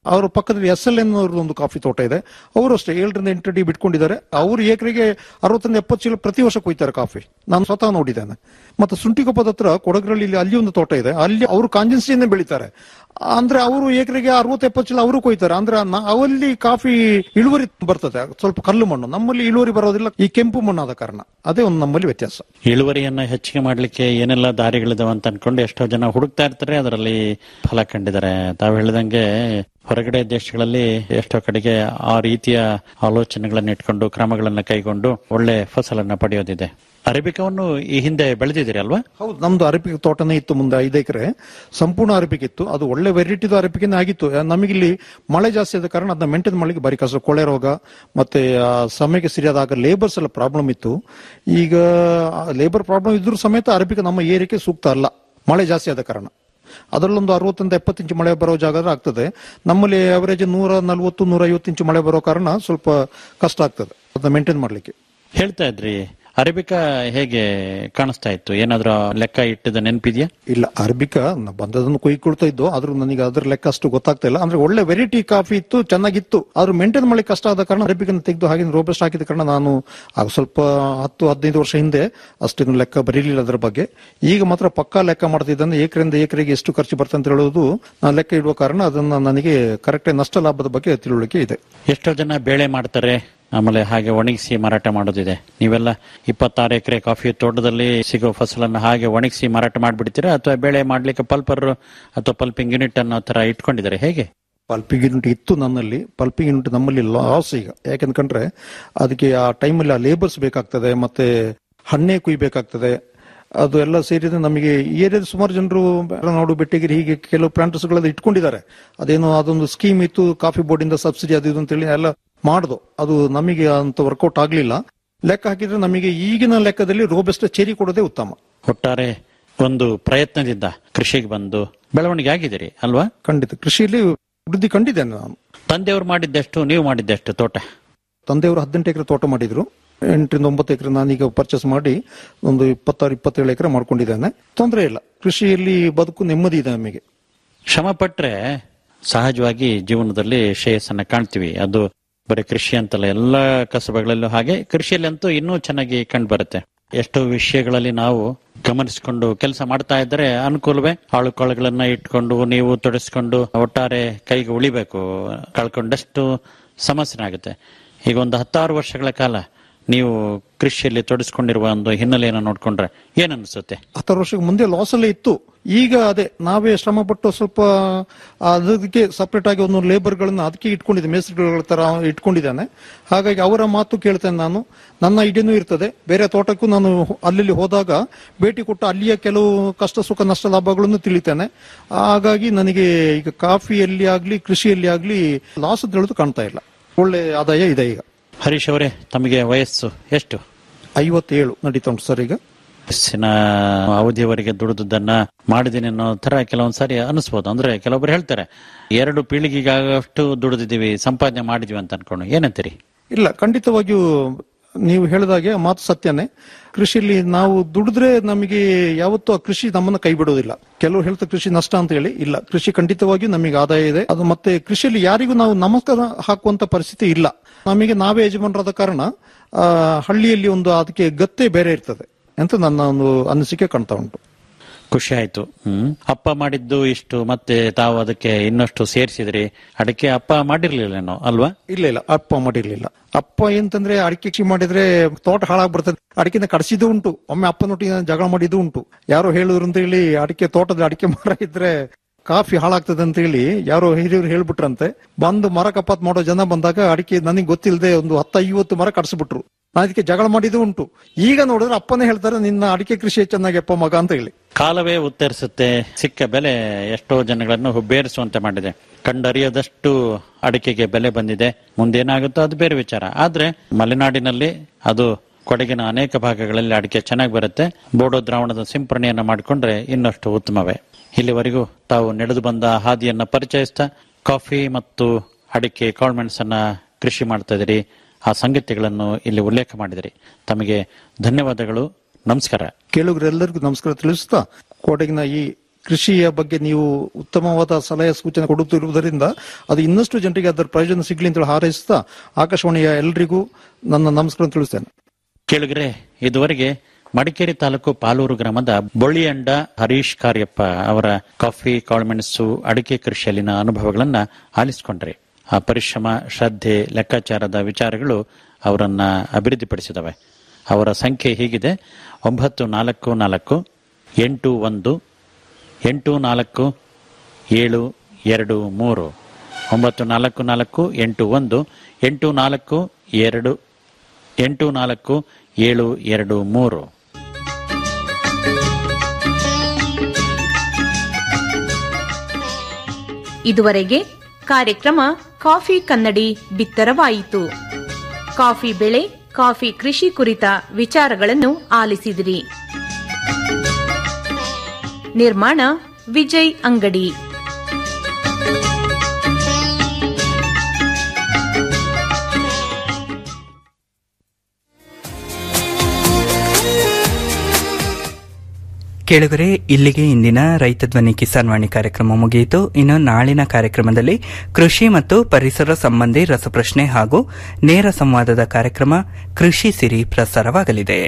ಅವರ ಪಕ್ಕದಲ್ಲಿ ಎಸ್ ಎಲ್ ಎನ್ ಒಂದು ಕಾಫಿ ತೋಟ ಇದೆ ಅವರು ಅಷ್ಟೇ ಏಳರಿಂದ ಎಂಟು ಅಡಿ ಬಿಟ್ಕೊಂಡಿದ್ದಾರೆ ಅವರು ಏಕರಿಗೆ ಅರವತ್ತರಿಂದ ಎಪ್ಪತ್ತು ಚೀಲ ಪ್ರತಿ ವರ್ಷ ಕೊಯ್ತಾರೆ ಕಾಫಿ ನಾನು ಸ್ವತಃ ನೋಡಿದ್ದೇನೆ ಮತ್ತೆ ಸುಂಟಿಕೊಪ್ಪದ ಹತ್ರ ಕೊಡಗರಲ್ಲಿ ಇಲ್ಲಿ ಅಲ್ಲಿ ಒಂದು ತೋಟ ಇದೆ ಅಲ್ಲಿ ಅವರು ಕಾಂಜನ್ಸಿಯನ್ನೇ ಬೆಳಿತಾರೆ ಅಂದ್ರೆ ಅವರು ಏಕರಿಗೆ ಅರವತ್ತು ಎಪ್ಪತ್ತು ಚೀಲ ಅವರು ಕೊಯ್ತಾರೆ ಅಂದ್ರೆ ನ- ಅವಲ್ಲಿ ಕಾಫಿ ಇಳುವರಿ ಬರ್ತದೆ ಸ್ವಲ್ಪ ಕಲ್ಲು ಮಣ್ಣು ನಮ್ಮಲ್ಲಿ ಇಳುವರಿ ಬರೋದಿಲ್ಲ ಈ ಕೆಂಪು ಮಣ್ಣಾದ ಕಾರಣ ಅದೇ ಒಂದು ನಮ್ಮಲ್ಲಿ ವ್ಯತ್ಯಾಸ ಇಳುವರಿಯನ್ನ ಹೆಚ್ಚಿಗೆ ಮಾಡ್ಲಿಕ್ಕೆ ಏನೆಲ್ಲ ದಾರಿಗಳಿದಾವೆ ಅಂತ ಅನ್ಕೊಂಡು ಎಷ್ಟೋ ಜನ ಹುಡುಕ್ತಾ ಇರ್ತಾರೆ ಅದರಲ್ಲಿ ಫಲ ಕಂಡಿದ್ದಾರೆ ತಾವು ಹೇಳಿದಂಗೆ ಹೊರಗಡೆ ದೇಶಗಳಲ್ಲಿ ಎಷ್ಟೋ ಕಡೆಗೆ ಆ ರೀತಿಯ ಆಲೋಚನೆಗಳನ್ನ ಇಟ್ಕೊಂಡು ಕ್ರಮಗಳನ್ನ ಕೈಗೊಂಡು ಒಳ್ಳೆ ಫಸಲನ್ನ ಪಡೆಯೋದಿದೆ ಅರೇಬಿಕವನ್ನು ಈ ಹಿಂದೆ ಬೆಳೆದಿದ್ದೀರಿ ಅಲ್ವಾ ಹೌದು ನಮ್ದು ಅರಬಿಕೆ ತೋಟನೇ ಇತ್ತು ಮುಂದೆ ಐದು ಎಕರೆ ಸಂಪೂರ್ಣ ಅರಬಿಕೆ ಇತ್ತು ಅದು ಒಳ್ಳೆ ವೆರೈಟಿದು ಅರಬಿಕೆನೇ ಆಗಿತ್ತು ಯಾ- ನಮಗಿಲ್ಲಿ ಮಳೆ ಜಾಸ್ತಿ ಆದ ಕಾರಣ ಅದನ್ನ ಮೇಂಟೈನ್ ಮಾಡ್ಲಿಕ್ಕೆ ಬಾರಿ ಕಷ್ಟ ಕೊಳೆ ರೋಗ ಮತ್ತೆ ಆ ಸಮಯಕ್ಕೆ ಸರಿಯಾದಾಗ ಲೇಬರ್ಸ್ ಎಲ್ಲ ಪ್ರಾಬ್ಲಮ್ ಇತ್ತು ಈಗ ಲೇಬರ್ ಪ್ರಾಬ್ಲಮ್ ಇದ್ರೂ ಸಮೇತ ಅರಬಿಕೆ ನಮ್ಮ ಏರಿಕೆ ಸೂಕ್ತ ಅಲ್ಲ ಮಳೆ ಜಾಸ್ತಿ ಆದ ಕಾರಣ ಅದರಲ್ಲೊಂದು ಅರವತ್ತರಿಂದ ಎಪ್ಪತ್ತು ಇಂಚು ಮಳೆ ಬರೋ ಜಾಗ ಆಗ್ತದೆ ನಮ್ಮಲ್ಲಿ ಅವರೇಜ್ ನೂರ ನಲ್ವತ್ತು ನೂರ ಐವತ್ತು ಇಂಚು ಮಳೆ ಬರೋ ಕಾರಣ ಸ್ವಲ್ಪ ಕಷ್ಟ ಆಗ್ತದೆ ಅದನ್ನ ಮೇಂಟೈನ್ ಮಾಡ್ಲಿಕ್ಕೆ ಹೇಳ್ತಾ ಇದ್ರಿ ಅರೇಬಿಕಾ ಹೇಗೆ ಕಾಣಿಸ್ತಾ ಇತ್ತು ಏನಾದ್ರೂ ಲೆಕ್ಕ ಇಟ್ಟಿದ ನೆನಪಿದ್ಯಾ ಇಲ್ಲ ಅರಬಿಕಾ ನ- ಬಂದದನ್ನು ಕೊಯ್ಕೊಳ್ತಾ ಇದ್ದು ಆದ್ರೂ ನನಗೆ ಅದ್ರ ಲೆಕ್ಕ ಅಷ್ಟು ಗೊತ್ತಾಗ್ತಾ ಇಲ್ಲ ಅಂದ್ರೆ ಒಳ್ಳೆ ವೆರೈಟಿ ಕಾಫಿ ಇತ್ತು ಚೆನ್ನಾಗಿತ್ತು ಆದ್ರೂ ಮೇಂಟೈನ್ ಮಾಡ್ಲಿಕ್ಕೆ ಕಷ್ಟ ಆದ ಕಾರಣ ಅರಬಿಕನ್ನು ತೆಗೆದು ಹಾಗೆ ರೋಬಸ್ಟ್ ಹಾಕಿದ ಕಾರಣ ನಾನು ಆಗ ಸ್ವಲ್ಪ ಹತ್ತು ಹದಿನೈದು ವರ್ಷ ಹಿಂದೆ ಅಷ್ಟೇನು ಲೆಕ್ಕ ಬರೀಲಿಲ್ಲ ಅದ್ರ ಬಗ್ಗೆ ಈಗ ಮಾತ್ರ ಪಕ್ಕಾ ಲೆಕ್ಕ ಮಾಡ್ತಿದ್ದಂದ್ರೆ ಏಕರಿಂದ ಏಕರಿಗೆ ಎಷ್ಟು ಖರ್ಚು ಬರ್ತದೆ ಅಂತ ಹೇಳೋದು ನಾನು ಲೆಕ್ಕ ಇಡುವ ಕಾರಣ ಅದನ್ನ ನನಗೆ ಕರೆಕ್ಟ್ ನಷ್ಟ ಲಾಭದ ಬಗ್ಗೆ ತಿಳುವಳಿಕೆ ಇದೆ ಎಷ್ಟೋ ಜನ ಬೇಳೆ ಮಾಡ್ತಾರೆ ಆಮೇಲೆ ಹಾಗೆ ಒಣಗಿಸಿ ಮಾರಾಟ ಮಾಡೋದಿದೆ ನೀವೆಲ್ಲ ಇಪ್ಪತ್ತಾರು ಎಕರೆ ಕಾಫಿ ತೋಟದಲ್ಲಿ ಸಿಗೋ ಫಸಲನ್ನ ಹಾಗೆ ಒಣಗಿಸಿ ಮಾರಾಟ ಮಾಡ್ಬಿಡ್ತೀರಾ ಅಥವಾ ಬೇಳೆ ಮಾಡ್ಲಿಕ್ಕೆ ಪಲ್ಪರ್ ಅಥವಾ ಪಲ್ಪಿಂಗ್ ಯೂನಿಟ್ ಅನ್ನೋ ತರ ಇಟ್ಕೊಂಡಿದ್ದಾರೆ ಹೇಗೆ ಪಲ್ಪಿಂಗ್ ಯೂನಿಟ್ ಇತ್ತು ನನ್ನಲ್ಲಿ ಪಲ್ಪಿಂಗ್ ಯೂನಿಟ್ ನಮ್ಮಲ್ಲಿ ಲಾಸ್ ಈಗ ಯಾಕಂದ್ರೆ ಅದಕ್ಕೆ ಆ ಟೈಮಲ್ಲಿ ಆ ಲೇಬರ್ಸ್ ಬೇಕಾಗ್ತದೆ ಮತ್ತೆ ಹಣ್ಣೆ ಕುಯ್ಬೇಕಾಗ್ತದೆ ಅದು ಎಲ್ಲ ಸೇರಿದ್ರೆ ನಮಗೆ ಈ ಏರಿಯಾದ ಸುಮಾರು ಜನರು ನಾಡು ಬೆಟ್ಟಗಿರಿ ಹೀಗೆ ಕೆಲವು ಪ್ಲಾಂಟರ್ಸ್ ಗಳೆಲ್ಲ ಇಟ್ಕೊಂಡಿದ್ದಾರೆ ಅದೇನೋ ಅದೊಂದು ಸ್ಕೀಮ್ ಇತ್ತು ಕಾಫಿ ಬೋರ್ಡ್ ಇಂದ ಸಬ್ಸಿಡಿ ಅದು ಇದು ಅಂತೇಳಿ ಎಲ್ಲ ಮಾಡ್ದು ಅದು ನಮಗೆ ಅಂತ ವರ್ಕೌಟ್ ಆಗ್ಲಿಲ್ಲ ಲೆಕ್ಕ ಹಾಕಿದ್ರೆ ನಮಗೆ ಈಗಿನ ಲೆಕ್ಕದಲ್ಲಿ ರೋಬೆಸ್ಟ್ ಚೇರಿ ಕೊಡೋದೇ ಉತ್ತಮ ಒಟ್ಟಾರೆ ಒಂದು ಪ್ರಯತ್ನದಿಂದ ಕೃಷಿಗೆ ಬಂದು ಬೆಳವಣಿಗೆ ಆಗಿದ್ದೀರಿ ಅಲ್ವಾ ಖಂಡಿತ ಕೃಷಿಯಲ್ಲಿ ವೃದ್ಧಿ ಕಂಡಿದ್ದೇನೆ ನಾನು ತಂದೆಯವರು ಮಾಡಿದ್ದೆಷ್ಟು ನೀವು ಮಾಡಿದ್ದೆಷ್ಟು ತೋಟ ತಂದೆಯವರು ಹದಿನೆಂಟು ಎಕರೆ ತೋಟ ಮಾಡಿದ್ರು ಎಂಟರಿಂದ ಒಂಬತ್ತು ಎಕರೆ ನಾನೀಗ ಪರ್ಚೇಸ್ ಮಾಡಿ ಒಂದು ಇಪ್ಪತ್ತಾರು ಇಪ್ಪತ್ತೇಳು ಎಕರೆ ಮಾಡ್ಕೊಂಡಿದ್ದೇನೆ ತೊಂದರೆ ಇಲ್ಲ ಕೃಷಿಯಲ್ಲಿ ಬದುಕು ನೆಮ್ಮದಿ ಇದೆ ನಮಗೆ ಶ್ರಮ ಪಟ್ರೆ ಸಹಜವಾಗಿ ಜೀವನದಲ್ಲಿ ಶ್ರೇಯಸ್ಸನ್ನ ಕಾಣ್ತೀವಿ ಅದು ಬರೀ ಕೃಷಿ ಅಂತಲ್ಲ ಎಲ್ಲ ಕಸಬುಗಳಲ್ಲೂ ಹಾಗೆ ಕೃಷಿಯಲ್ಲಿ ಅಂತೂ ಇನ್ನೂ ಚೆನ್ನಾಗಿ ಕಂಡು ಬರುತ್ತೆ ಎಷ್ಟೋ ವಿಷಯಗಳಲ್ಲಿ ನಾವು ಗಮನಿಸಿಕೊಂಡು ಕೆಲಸ ಮಾಡ್ತಾ ಇದ್ರೆ ಅನುಕೂಲವೇ ಆಳುಕಾಳುಗಳನ್ನ ಇಟ್ಕೊಂಡು ನೀವು ತೊಡಸ್ಕೊಂಡು ಒಟ್ಟಾರೆ ಕೈಗೆ ಉಳಿಬೇಕು ಕಳ್ಕೊಂಡಷ್ಟು ಸಮಸ್ಯೆ ಆಗುತ್ತೆ ಈಗ ಒಂದು ಹತ್ತಾರು ವರ್ಷಗಳ ಕಾಲ ನೀವು ಕೃಷಿಯಲ್ಲಿ ತೊಡಸ್ಕೊಂಡಿರುವ ಒಂದು ಹಿನ್ನೆಲೆಯನ್ನು ನೋಡ್ಕೊಂಡ್ರೆ ಏನ್ ಅನ್ಸುತ್ತೆ ಹತ್ತಾರು ವರ್ಷಕ್ಕೆ ಮುಂದೆ ಲಾಸ್ ಅಲ್ಲೇ ಇತ್ತು ಈಗ ಅದೇ ನಾವೇ ಶ್ರಮ ಪಟ್ಟು ಸ್ವಲ್ಪ ಅದಕ್ಕೆ ಸಪರೇಟ್ ಆಗಿ ಒಂದು ಲೇಬರ್ ಗಳನ್ನ ಅದಕ್ಕೆ ಇಟ್ಕೊಂಡಿದ್ದೆ ಮೇಸ್ತ್ರಿಗಳ ತರ ಇಟ್ಕೊಂಡಿದ್ದಾನೆ ಹಾಗಾಗಿ ಅವರ ಮಾತು ಕೇಳ್ತೇನೆ ನಾನು ನನ್ನ ಐಡಿಯಾನೂ ಇರ್ತದೆ ಬೇರೆ ತೋಟಕ್ಕೂ ನಾನು ಅಲ್ಲಿ ಹೋದಾಗ ಭೇಟಿ ಕೊಟ್ಟು ಅಲ್ಲಿಯ ಕೆಲವು ಕಷ್ಟ ಸುಖ ನಷ್ಟ ಲಾಭಗಳನ್ನು ತಿಳಿತೇನೆ ಹಾಗಾಗಿ ನನಗೆ ಈಗ ಕಾಫಿಯಲ್ಲಿ ಆಗ್ಲಿ ಕೃಷಿಯಲ್ಲಿ ಆಗ್ಲಿ ಲಾಸ್ ಅಂತ ಹೇಳೋದು ಕಾಣ್ತಾ ಇಲ್ಲ ಒಳ್ಳೆ ಆದಾಯ ಇದೆ ಈಗ ಹರೀಶ್ ಅವರೇ ತಮಗೆ ವಯಸ್ಸು ಎಷ್ಟು ಐವತ್ತೇಳು ನಡೀತಾ ಉಂಟು ಸರ್ ಈಗ ವಯಸ್ಸಿನ ಅವಧಿಯವರೆಗೆ ದುಡಿದನ್ನ ಮಾಡಿದೀನಿ ಅನ್ನೋ ತರ ಕೆಲವೊಂದ್ ಸಾರಿ ಅನಿಸ್ಬೋದು ಅಂದ್ರೆ ಕೆಲವೊಬ್ರು ಹೇಳ್ತಾರೆ ಎರಡು ಪೀಳಿಗೆಗಾಗಷ್ಟು ದುಡಿದಿದ್ದೀವಿ ಸಂಪಾದನೆ ಮಾಡಿದ್ವಿ ಅಂತ ಅನ್ಕೊಂಡು ಏನಂತೀರಿ ಇಲ್ಲ ಖಂಡಿತವಾಗಿಯೂ ನೀವು ಹೇಳಿದಾಗೆ ಆ ಮಾತು ಸತ್ಯನೇ ಕೃಷಿಯಲ್ಲಿ ನಾವು ದುಡಿದ್ರೆ ನಮಗೆ ಯಾವತ್ತೂ ಆ ಕೃಷಿ ನಮ್ಮನ್ನ ಕೈ ಬಿಡೋದಿಲ್ಲ ಕೆಲವರು ಹೇಳ್ತಾರೆ ಕೃಷಿ ನಷ್ಟ ಅಂತ ಹೇಳಿ ಇಲ್ಲ ಕೃಷಿ ಖಂಡಿತವಾಗಿಯೂ ನಮಗೆ ಆದಾಯ ಇದೆ ಅದು ಮತ್ತೆ ಕೃಷಿಯಲ್ಲಿ ಯಾರಿಗೂ ನಾವು ನಮಸ್ಕಾರ ಹಾಕುವಂತ ಪರಿಸ್ಥಿತಿ ಇಲ್ಲ ನಮಗೆ ನಾವೇ ಯಜಮಾನರಾದ ಕಾರಣ ಆ, ಹಳ್ಳಿಯಲ್ಲಿ ಒಂದು ಅದಕ್ಕೆ ಗತ್ತೆ ಬೇರೆ ಇರ್ತದೆ ಅಂತ ನನ್ನ ಒಂದು ಅನಿಸಿಕೆ ಕಾಣ್ತಾ ಉಂಟು ಖುಷಿ ಆಯ್ತು ಹ್ಮ್ ಅಪ್ಪ ಮಾಡಿದ್ದು ಇಷ್ಟು ಮತ್ತೆ ತಾವು ಅದಕ್ಕೆ ಇನ್ನಷ್ಟು ಸೇರಿಸಿದ್ರಿ ಅಡಿಕೆ ಅಪ್ಪ ಮಾಡಿರ್ಲಿಲ್ಲೇನೋ ಅಲ್ವಾ ಇಲ್ಲ ಇಲ್ಲ ಅಪ್ಪ ಮಾಡಿರ್ಲಿಲ್ಲ ಅಪ್ಪ ಎಂತಂದ್ರೆ ಅಡಿಕೆ ಕೃಷಿ ಮಾಡಿದ್ರೆ ತೋಟ ಹಾಳಾಗ್ ಬರ್ತದೆ ಅಡಿಕೆನ ಕಡಿಸಿದ್ದು ಉಂಟು ಒಮ್ಮೆ ಅಪ್ಪನೊಟ್ಟಿಗೆ ಜಗಳ ಮಾಡಿದ್ದು ಉಂಟು ಯಾರೋ ಹೇಳಿದ್ರು ಅಂತ ಹೇಳಿ ಅಡಿಕೆ ತೋಟದ ಅಡಿಕೆ ಮರ ಇದ್ರೆ ಕಾಫಿ ಹಾಳಾಗ್ತದೆ ಅಂತ ಹೇಳಿ ಯಾರೋ ಹಿರಿಯರು ಹೇಳ್ಬಿಟ್ರಂತೆ ಬಂದು ಮರ ಕಪಾತ್ ಮಾಡೋ ಜನ ಬಂದಾಗ ಅಡಿಕೆ ನನಗೆ ಗೊತ್ತಿಲ್ಲದೆ ಒಂದು ಹತ್ತ ಐವತ್ತು ಮರ ಕಡಿಸ್ಬಿಟ್ರು ನಾನು ಅದಕ್ಕೆ ಜಗಳ ಮಾಡಿದ್ದು ಉಂಟು ಈಗ ನೋಡಿದ್ರೆ ಅಪ್ಪನೇ ಹೇಳ್ತಾರೆ ನಿನ್ನ ಅಡಿಕೆ ಕೃಷಿ ಚೆನ್ನಾಗಿ ಅಪ್ಪ ಮಗ ಅಂತ ಹೇಳಿ ಕಾಲವೇ ಉತ್ತರಿಸುತ್ತೆ ಸಿಕ್ಕ ಬೆಲೆ ಎಷ್ಟೋ ಜನಗಳನ್ನು ಹುಬ್ಬೇರಿಸುವಂತೆ ಮಾಡಿದೆ ಕಂಡರಿಯದಷ್ಟು ಅಡಿಕೆಗೆ ಬೆಲೆ ಬಂದಿದೆ ಮುಂದೇನಾಗುತ್ತೋ ಅದು ಬೇರೆ ವಿಚಾರ ಆದ್ರೆ ಮಲೆನಾಡಿನಲ್ಲಿ ಅದು ಕೊಡಗಿನ ಅನೇಕ ಭಾಗಗಳಲ್ಲಿ ಅಡಿಕೆ ಚೆನ್ನಾಗಿ ಬರುತ್ತೆ ಬೋಡೋ ದ್ರಾವಣದ ಸಿಂಪರಣೆಯನ್ನ ಮಾಡಿಕೊಂಡ್ರೆ ಇನ್ನಷ್ಟು ಉತ್ತಮವೇ ಇಲ್ಲಿವರೆಗೂ ತಾವು ನಡೆದು ಬಂದ ಹಾದಿಯನ್ನ ಪರಿಚಯಿಸ್ತಾ ಕಾಫಿ ಮತ್ತು ಅಡಿಕೆ ಕಾಳ್ಮೆಣ್ಸ್ ಅನ್ನ ಕೃಷಿ ಮಾಡ್ತಾ ಇದ್ದೀರಿ ಆ ಸಂಗತಿಗಳನ್ನು ಇಲ್ಲಿ ಉಲ್ಲೇಖ ಮಾಡಿದಿರಿ ತಮಗೆ ಧನ್ಯವಾದಗಳು ನಮಸ್ಕಾರ ಕೇಳುಗರೆಲ್ಲರಿಗೂ ನಮಸ್ಕಾರ ತಿಳಿಸ್ತಾ ಕೊಡಗಿನ ಈ ಕೃಷಿಯ ಬಗ್ಗೆ ನೀವು ಉತ್ತಮವಾದ ಸಲಹೆ ಸೂಚನೆ ಕೊಡುತ್ತಿರುವುದರಿಂದ ಅದು ಇನ್ನಷ್ಟು ಜನರಿಗೆ ಅದರ ಪ್ರಯೋಜನ ಸಿಗ್ಲಿ ಅಂತ ಹಾರೈಸ್ತಾ ಆಕಾಶವಾಣಿಯ ಎಲ್ಲರಿಗೂ ನನ್ನ ನಮಸ್ಕಾರ ತಿಳಿಸ್ತೇನೆ ಕೇಳಿದ್ರೆ ಇದುವರೆಗೆ ಮಡಿಕೇರಿ ತಾಲೂಕು ಪಾಲೂರು ಗ್ರಾಮದ ಬೊಳ್ಳಿಯಂಡ ಹರೀಶ್ ಕಾರ್ಯಪ್ಪ ಅವರ ಕಾಫಿ ಕಾಳುಮೆಣಸು ಅಡಿಕೆ ಕೃಷಿಯಲ್ಲಿನ ಅನುಭವಗಳನ್ನ ಆಲಿಸಿಕೊಂಡ್ರಿ ಆ ಪರಿಶ್ರಮ ಶ್ರದ್ಧೆ ಲೆಕ್ಕಾಚಾರದ ವಿಚಾರಗಳು ಅವರನ್ನ ಅಭಿವೃದ್ಧಿಪಡಿಸಿದವೆ ಅವರ ಸಂಖ್ಯೆ ಹೀಗಿದೆ ಒಂಬತ್ತು ನಾಲ್ಕು ನಾಲ್ಕು ಎಂಟು ಒಂದು ಎಂಟು ನಾಲ್ಕು ಏಳು ಎರಡು ಮೂರು ಒಂಬತ್ತು ನಾಲ್ಕು ನಾಲ್ಕು ಎಂಟು ಒಂದು ಎಂಟು ನಾಲ್ಕು ಎರಡು ಎಂಟು ನಾಲ್ಕು ಏಳು ಎರಡು ಮೂರು ಇದುವರೆಗೆ ಕಾರ್ಯಕ್ರಮ ಕಾಫಿ ಕನ್ನಡಿ ಬಿತ್ತರವಾಯಿತು ಕಾಫಿ ಬೆಳೆ ಕಾಫಿ ಕೃಷಿ ಕುರಿತ ವಿಚಾರಗಳನ್ನು ಆಲಿಸಿದಿರಿ ನಿರ್ಮಾಣ ವಿಜಯ್ ಅಂಗಡಿ ಕೇಳುಗರೆ ಇಲ್ಲಿಗೆ ಇಂದಿನ ರೈತ ಧ್ವನಿ ಕಿಸಾನ್ ವಾಣಿ ಕಾರ್ಯಕ್ರಮ ಮುಗಿಯಿತು ಇನ್ನು ನಾಳಿನ ಕಾರ್ಯಕ್ರಮದಲ್ಲಿ ಕೃಷಿ ಮತ್ತು ಪರಿಸರ ಸಂಬಂಧಿ ರಸಪ್ರಶ್ನೆ ಹಾಗೂ ನೇರ ಸಂವಾದದ ಕಾರ್ಯಕ್ರಮ ಕೃಷಿ ಸಿರಿ ಪ್ರಸಾರವಾಗಲಿದೆ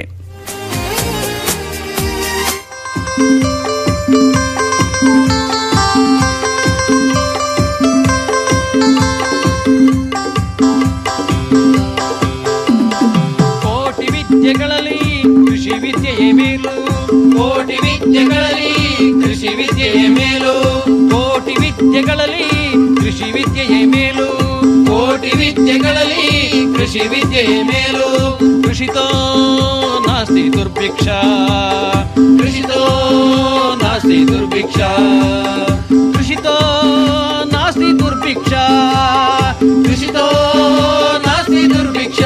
ಕೋಟಿ ವಿದ್ಯೆಗಳಲ್ಲಿ ಕೃಷಿ ವಿದ್ಯೆಯೇ ಮೇಲು ಕೋಟಿ ವಿದ್ಯೆಗಳಲ್ಲಿ ಕೃಷಿ ವಿದ್ಯೆಯೇ ಮೇಲು ಕೋಟಿ ವಿದ್ಯೆಗಳಲ್ಲಿ ಕೃಷಿ ವಿದ್ಯೆಯೇ ಮೇಲು ಕೋಟಿ ವಿದ್ಯೆಗಳಲ್ಲಿ ಕೃಷಿ ವಿದ್ಯೆಯೇ ಮೇಲು ಕೃಷಿತೋ ನಾಸ್ತಿ ದುರ್ಭಿಕ್ಷ ಕೃಷಿತೋ ನಾಸ್ತಿ ದುರ್ಭಿಕ್ಷ ಕೃಷಿತೋ ನಾಸ್ತಿ ದುರ್ಭಿಕ್ಷ ಕೃಷಿತೋ ನಾಸ್ತಿ ದುರ್ಭಿಕ್ಷ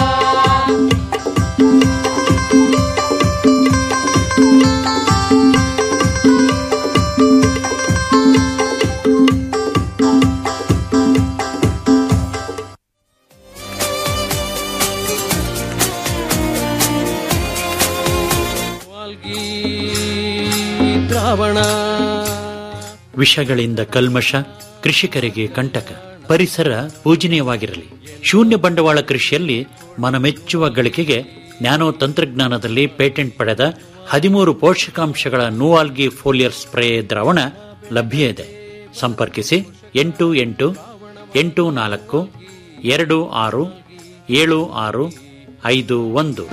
ದ್ರಾವಣ ವಿಷಗಳಿಂದ ಕಲ್ಮಶ ಕೃಷಿಕರಿಗೆ ಕಂಟಕ ಪರಿಸರ ಪೂಜನೀಯವಾಗಿರಲಿ ಶೂನ್ಯ ಬಂಡವಾಳ ಕೃಷಿಯಲ್ಲಿ ಮನಮೆಚ್ಚುವ ಗಳಿಕೆಗೆ ನ್ಯಾನೋ ತಂತ್ರಜ್ಞಾನದಲ್ಲಿ ಪೇಟೆಂಟ್ ಪಡೆದ ಹದಿಮೂರು ಪೋಷಕಾಂಶಗಳ ನೂವಾಲ್ಗಿ ಫೋಲಿಯರ್ ಸ್ಪ್ರೇ ದ್ರಾವಣ ಲಭ್ಯ ಇದೆ ಸಂಪರ್ಕಿಸಿ ಎಂಟು ಎಂಟು ಎಂಟು ನಾಲ್ಕು ಎರಡು ಆರು ಏಳು ಆರು ಐದು ಒಂದು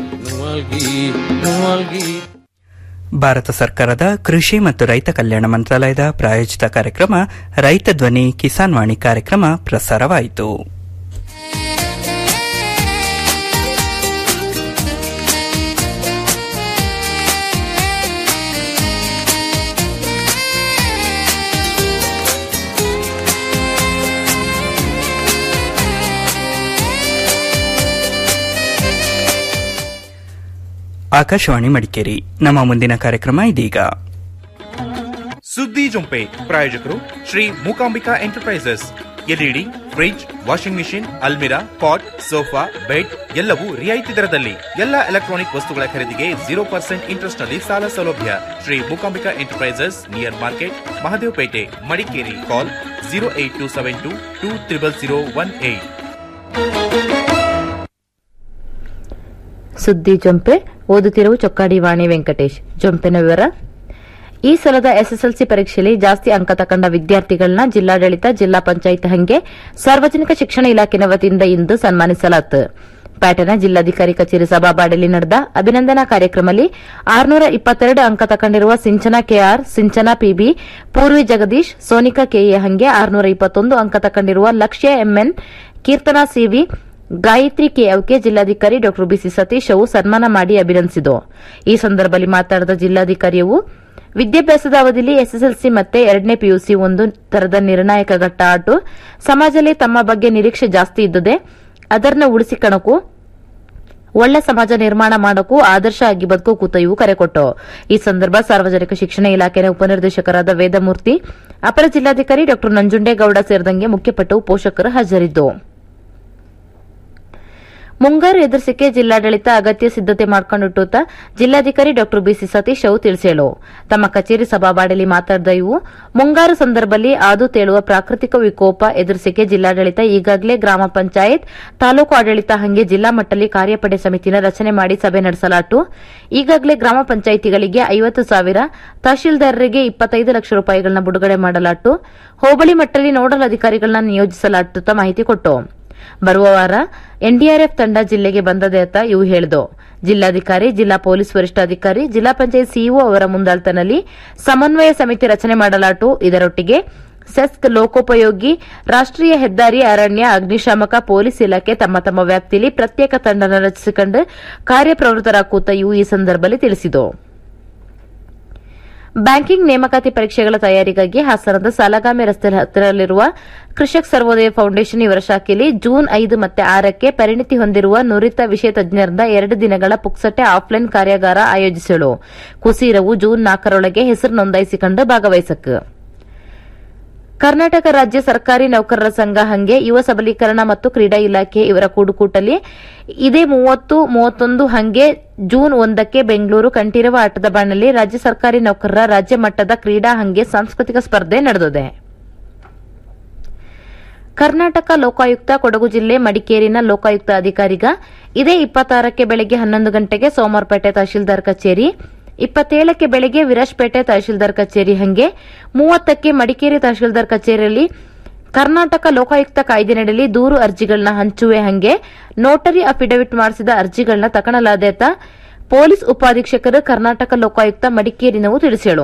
ಭಾರತ ಸರ್ಕಾರದ ಕೃಷಿ ಮತ್ತು ರೈತ ಕಲ್ಯಾಣ ಮಂತ್ರಾಲಯದ ಪ್ರಾಯೋಜಿತ ಕಾರ್ಯಕ್ರಮ ರೈತ ಧ್ವನಿ ಕಿಸಾನ್ ವಾಣಿ ಕಾರ್ಯಕ್ರಮ ಪ್ರಸಾರವಾಯಿತು ಆಕಾಶವಾಣಿ ಮಡಿಕೇರಿ ನಮ್ಮ ಮುಂದಿನ ಕಾರ್ಯಕ್ರಮ ಇದೀಗ ಸುದ್ದಿ ಜೊಂಪೆ ಪ್ರಾಯೋಜಕರು Shri Mookambika enterprises LED fridge washing machine ಅಲ್ಮಿರಾ ಪಾಟ್ ಸೋಫಾ ಬೆಡ್ ಎಲ್ಲವೂ ರಿಯಾಯಿತಿ ದರದಲ್ಲಿ ಎಲ್ಲ ಎಲೆಕ್ಟ್ರಾನಿಕ್ ವಸ್ತುಗಳ ಖರೀದಿಗೆ ಜೀರೋ ಪರ್ಸೆಂಟ್ ಇಂಟ್ರೆಸ್ಟ್ ನಲ್ಲಿ ಸಾಲ ಸೌಲಭ್ಯ Shri Mookambika enterprises near market Mahadevpet Madikeri call zero eight two seven two two triple zero one eight ಸುದ್ದಿ ಜೊಂಪೆ ಓದುತ್ತಿರುವ ಚೊಕ್ಕಾಡಿ ವಾಣಿ ವೆಂಕಟೇಶ್ ಜೊಂಪೆನ ವಿವರ ಈ ಸಲದ ಎಸ್ಎಸ್ಎಲ್ಸಿ ಪರೀಕ್ಷೆಯಲ್ಲಿ ಜಾಸ್ತಿ ಅಂಕ ತಕೊಂಡ ವಿದ್ಯಾರ್ಥಿಗಳನ್ನ ಜಿಲ್ಲಾಡಳಿತ ಜಿಲ್ಲಾ ಪಂಚಾಯತ್ ಹಂಗೆ ಸಾರ್ವಜನಿಕ ಶಿಕ್ಷಣ ಇಲಾಖೆನ ವತಿಯಿಂದ ಇಂದು ಸನ್ಮಾನಿಸಲಾಯಿತು ಪ್ಯಾಟರ್ನ ಜಿಲ್ಲಾಧಿಕಾರಿ ಕಚೇರಿ ಸಭಾಬಾಡಲಿ ನಡೆದ ಅಭಿನಂದನಾ ಕಾರ್ಯಕ್ರಮದಲ್ಲಿ ಆರುನೂರ ಇಪ್ಪತ್ತೆರಡು ಅಂಕ ತಕೊಂಡಿರುವ Sinchana KR Sinchana PB Purvi Jagadish Sonika KA ಹಂಗೆ ಆರುನೂರ ಇಪ್ಪತ್ತೊಂದು ಅಂಕ ತಕೊಂಡಿರುವ ಲಕ್ಷ್ಯ ಎಂಎನ್ ಕೀರ್ತನಾ ಸಿವಿ ಗಾಯತ್ರಿ ಕೆಎವ್ಕೆ ಜಿಲ್ಲಾಧಿಕಾರಿ ಡಾ ಬಿಸಿ ಸತೀಶ್ ಅವು ಸನ್ಮಾನ ಮಾಡಿ ಅಭಿನಂದಿಸಿದರು ಈ ಸಂದರ್ಭದಲ್ಲಿ ಮಾತನಾಡಿದ ಜಿಲ್ಲಾಧಿಕಾರಿಯವು ವಿದ್ಯಾಭ್ಯಾಸದ ಅವಧಿಯಲ್ಲಿ ಎಸ್ಎಸ್ಎಲ್ಸಿ ಮತ್ತೆ ಎರಡನೇ ಪಿಯುಸಿ ಒಂದು ತರದ ನಿರ್ಣಾಯಕ ಘಟ್ಟ ಆಟು ಸಮಾಜದಲ್ಲಿ ತಮ್ಮ ಬಗ್ಗೆ ನಿರೀಕ್ಷೆ ಜಾಸ್ತಿ ಇದ್ದದೆ ಅದನ್ನ ಉಳಿಸಿಕಣಕು ಒಳ್ಳೆ ಸಮಾಜ ನಿರ್ಮಾಣ ಮಾಡಕ್ಕೂ ಆದರ್ಶ ಆಗಿ ಬದುಕು ಕೂತ ಇವು ಕರೆ ಕೊಟ್ಟು ಈ ಸಂದರ್ಭ ಸಾರ್ವಜನಿಕ ಶಿಕ್ಷಣ ಇಲಾಖೆಯ ಉಪನಿರ್ದೇಶಕರಾದ ವೇದಮೂರ್ತಿ ಅಪರ ಜಿಲ್ಲಾಧಿಕಾರಿ ಡಾ ನಂಜುಂಡೇಗೌಡ ಸೇರಿದಂಗೆ ಮುಖ್ಯಪಟ್ಟವು ಪೋಷಕರು ಹಾಜರಿದ್ದು ಮುಂಗಾರು ಎದುರಿಸಕ್ಕೆ ಜಿಲ್ಲಾಡಳಿತ ಅಗತ್ಯ ಸಿದ್ದತೆ ಮಾಡ್ಕೊಂಡಿಟ್ಟುತ್ತ ಜಿಲ್ಲಾಧಿಕಾರಿ ಡಾ ಬಿಸಿ ಸತೀಶ್ ಅವು ತಿಳಿಸೇಳು ತಮ್ಮ ಕಚೇರಿ ಸಭಾವಾಡಲಿ ಮಾತಾಡಿದ ಇವು ಮುಂಗಾರು ಸಂದರ್ಭದಲ್ಲಿ ಆದು ತೇಳುವ ಪ್ರಾಕೃತಿಕ ವಿಕೋಪ ಎದುರಿಸಕ್ಕೆ ಜಿಲ್ಲಾಡಳಿತ ಈಗಾಗಲೇ ಗ್ರಾಮ ಪಂಚಾಯತ್ ತಾಲೂಕು ಆಡಳಿತ ಹಂಗೆ ಜಿಲ್ಲಾ ಮಟ್ಟದಲ್ಲಿ ಕಾರ್ಯಪಡೆ ಸಮಿತಿನ ರಚನೆ ಮಾಡಿ ಸಭೆ ನಡೆಸಲಾಟು ಈಗಾಗಲೇ ಗ್ರಾಮ ಪಂಚಾಯಿತಿಗಳಿಗೆ ಐವತ್ತು ಸಾವಿರ ತಹಶೀಲ್ದಾರರಿಗೆ ಇಪ್ಪತ್ತೈದು ಲಕ್ಷ ರೂಪಾಯಿಗಳನ್ನ ಬಿಡುಗಡೆ ಮಾಡಲಾಟು ಹೋಬಳಿ ಮಟ್ಟದಲ್ಲಿ ನೋಡಲ್ ಅಧಿಕಾರಿಗಳನ್ನ ನಿಯೋಜಿಸಲಾಟುತ್ತ ಮಾಹಿತಿ ಕೊಟ್ಟು ಬರುವ ವಾರ ಎನ್ಡಿಆರ್ಎಫ್ ತಂಡ ಜಿಲ್ಲೆಗೆ ಬಂದದೆ ಅಂತ ಇವು ಹೇಳಿದು ಜಿಲ್ಲಾಧಿಕಾರಿ ಜಿಲ್ಲಾ ಪೊಲೀಸ್ ವರಿಷ್ಠಾಧಿಕಾರಿ ಜಿಲ್ಲಾ ಪಂಚಾಯತ್ ಸಿಇಒ ಅವರ ಮುಂದಾಳ್ತನಲ್ಲಿ ಸಮನ್ವಯ ಸಮಿತಿ ರಚನೆ ಮಾಡಲಾಟು ಇದರೊಟ್ಟಿಗೆ ಸೆಸ್ಕ್ ಲೋಕೋಪಯೋಗಿ ರಾಷ್ಟ್ರೀಯ ಹೆದ್ದಾರಿ ಅರಣ್ಯ ಅಗ್ನಿಶಾಮಕ ಪೊಲೀಸ್ ಇಲಾಖೆ ತಮ್ಮ ತಮ್ಮ ವ್ಯಾಪ್ತಿಯಲ್ಲಿ ಪ್ರತ್ಯೇಕ ತಂಡನ ರಚಿಸಿಕೊಂಡು ಕಾರ್ಯಪ್ರವೃತ್ತರಾಕೂತ ಇವು ಈ ಸಂದರ್ಭದಲ್ಲಿ ತಿಳಿಸಿತು ಬ್ಯಾಂಕಿಂಗ್ ನೇಮಕಾತಿ ಪರೀಕ್ಷೆಗಳ ತಯಾರಿಗಾಗಿ ಹಾಸನದ ಸಾಲಗಾಮಿ ರಸ್ತೆ ಹತ್ತಿರಲ್ಲಿರುವ ಕೃಷಕ್ ಸರ್ವೋದಯ ಫೌಂಡೇಶನ್ ಇವರ ಶಾಖೆಯಲ್ಲಿ ಜೂನ್ ಐದು ಮತ್ತೆ ಆರಕ್ಕೆ ಪರಿಣಿತಿ ಹೊಂದಿರುವ ನುರಿತ ವಿಷಯ ತಜ್ಞರಿಂದ ಎರಡು ದಿನಗಳ ಪುಕ್ಸಟೆ ಆಫ್ಲೈನ್ ಕಾರ್ಯಾಗಾರ ಆಯೋಜಿಸಲು ಕುಸೀರವು ಜೂನ್ ನಾಲ್ಕರೊಳಗೆ ಹೆಸರು ನೋಂದಾಯಿಸಿಕೊಂಡು ಭಾಗವಹಿಸಕ್ಕೆ ಕರ್ನಾಟಕ ರಾಜ್ಯ ಸರ್ಕಾರಿ ನೌಕರರ ಸಂಘ ಹಂಗೆ ಯುವ ಸಬಲೀಕರಣ ಮತ್ತು ಕ್ರೀಡಾ ಇಲಾಖೆ ಇವರ ಕೂಡುಕೂಟಲ್ಲಿ ಇದೇ ಮೂವತ್ತು ಮೂವತ್ತೊಂದು ಹಂಗೆ ಜೂನ್ ಒಂದಕ್ಕೆ ಬೆಂಗಳೂರು ಕಂಠೀರವ ಆಟದ ಬಾಣಲ್ಲಿ ರಾಜ್ಯ ಸರ್ಕಾರಿ ನೌಕರರ ರಾಜ್ಯ ಮಟ್ಟದ ಕ್ರೀಡಾ ಹಂಗೆ ಸಾಂಸ್ಕೃತಿಕ ಸ್ಪರ್ಧೆ ನಡೆದಿದೆ ಕರ್ನಾಟಕ ಲೋಕಾಯುಕ್ತ ಕೊಡಗು ಜಿಲ್ಲೆ ಮಡಿಕೇರಿನ ಲೋಕಾಯುಕ್ತ ಅಧಿಕಾರಿಗ ಇದೇ ಇಪ್ಪತ್ತಾರಕ್ಕೆ ಬೆಳಗ್ಗೆ ಹನ್ನೊಂದು ಗಂಟೆಗೆ ಸೋಮವಾರಪೇಟೆ ತಹಶೀಲ್ದಾರ್ ಕಚೇರಿ ಇಪ್ಪತ್ತೇಳಕ್ಕೆ ಬೆಳಗ್ಗೆ ವಿರಾಜ್ಪೇಟೆ ತಹಶೀಲ್ದಾರ್ ಕಚೇರಿ ಹಂಗೆ ಮೂವತ್ತಕ್ಕೆ ಮಡಿಕೇರಿ ತಹಶೀಲ್ದಾರ್ ಕಚೇರಿಯಲ್ಲಿ ಕರ್ನಾಟಕ ಲೋಕಾಯುಕ್ತ ಕಾಯ್ದೆನಡಿಯಲ್ಲಿ ದೂರು ಅರ್ಜಿಗಳನ್ನ ಹಂಚುವೆ ಹಂಗೆ ನೋಟರಿ ಅಫಿಡವಿಟ್ ಮಾಡಿಸಿದ ಅರ್ಜಿಗಳನ್ನ ತಕಣಲಾದೇತ ಪೊಲೀಸ್ ಉಪಾಧೀಕ್ಷಕರು ಕರ್ನಾಟಕ ಲೋಕಾಯುಕ್ತ ಮಡಿಕೇರಿನವು ತಿಳಿಸೇಳು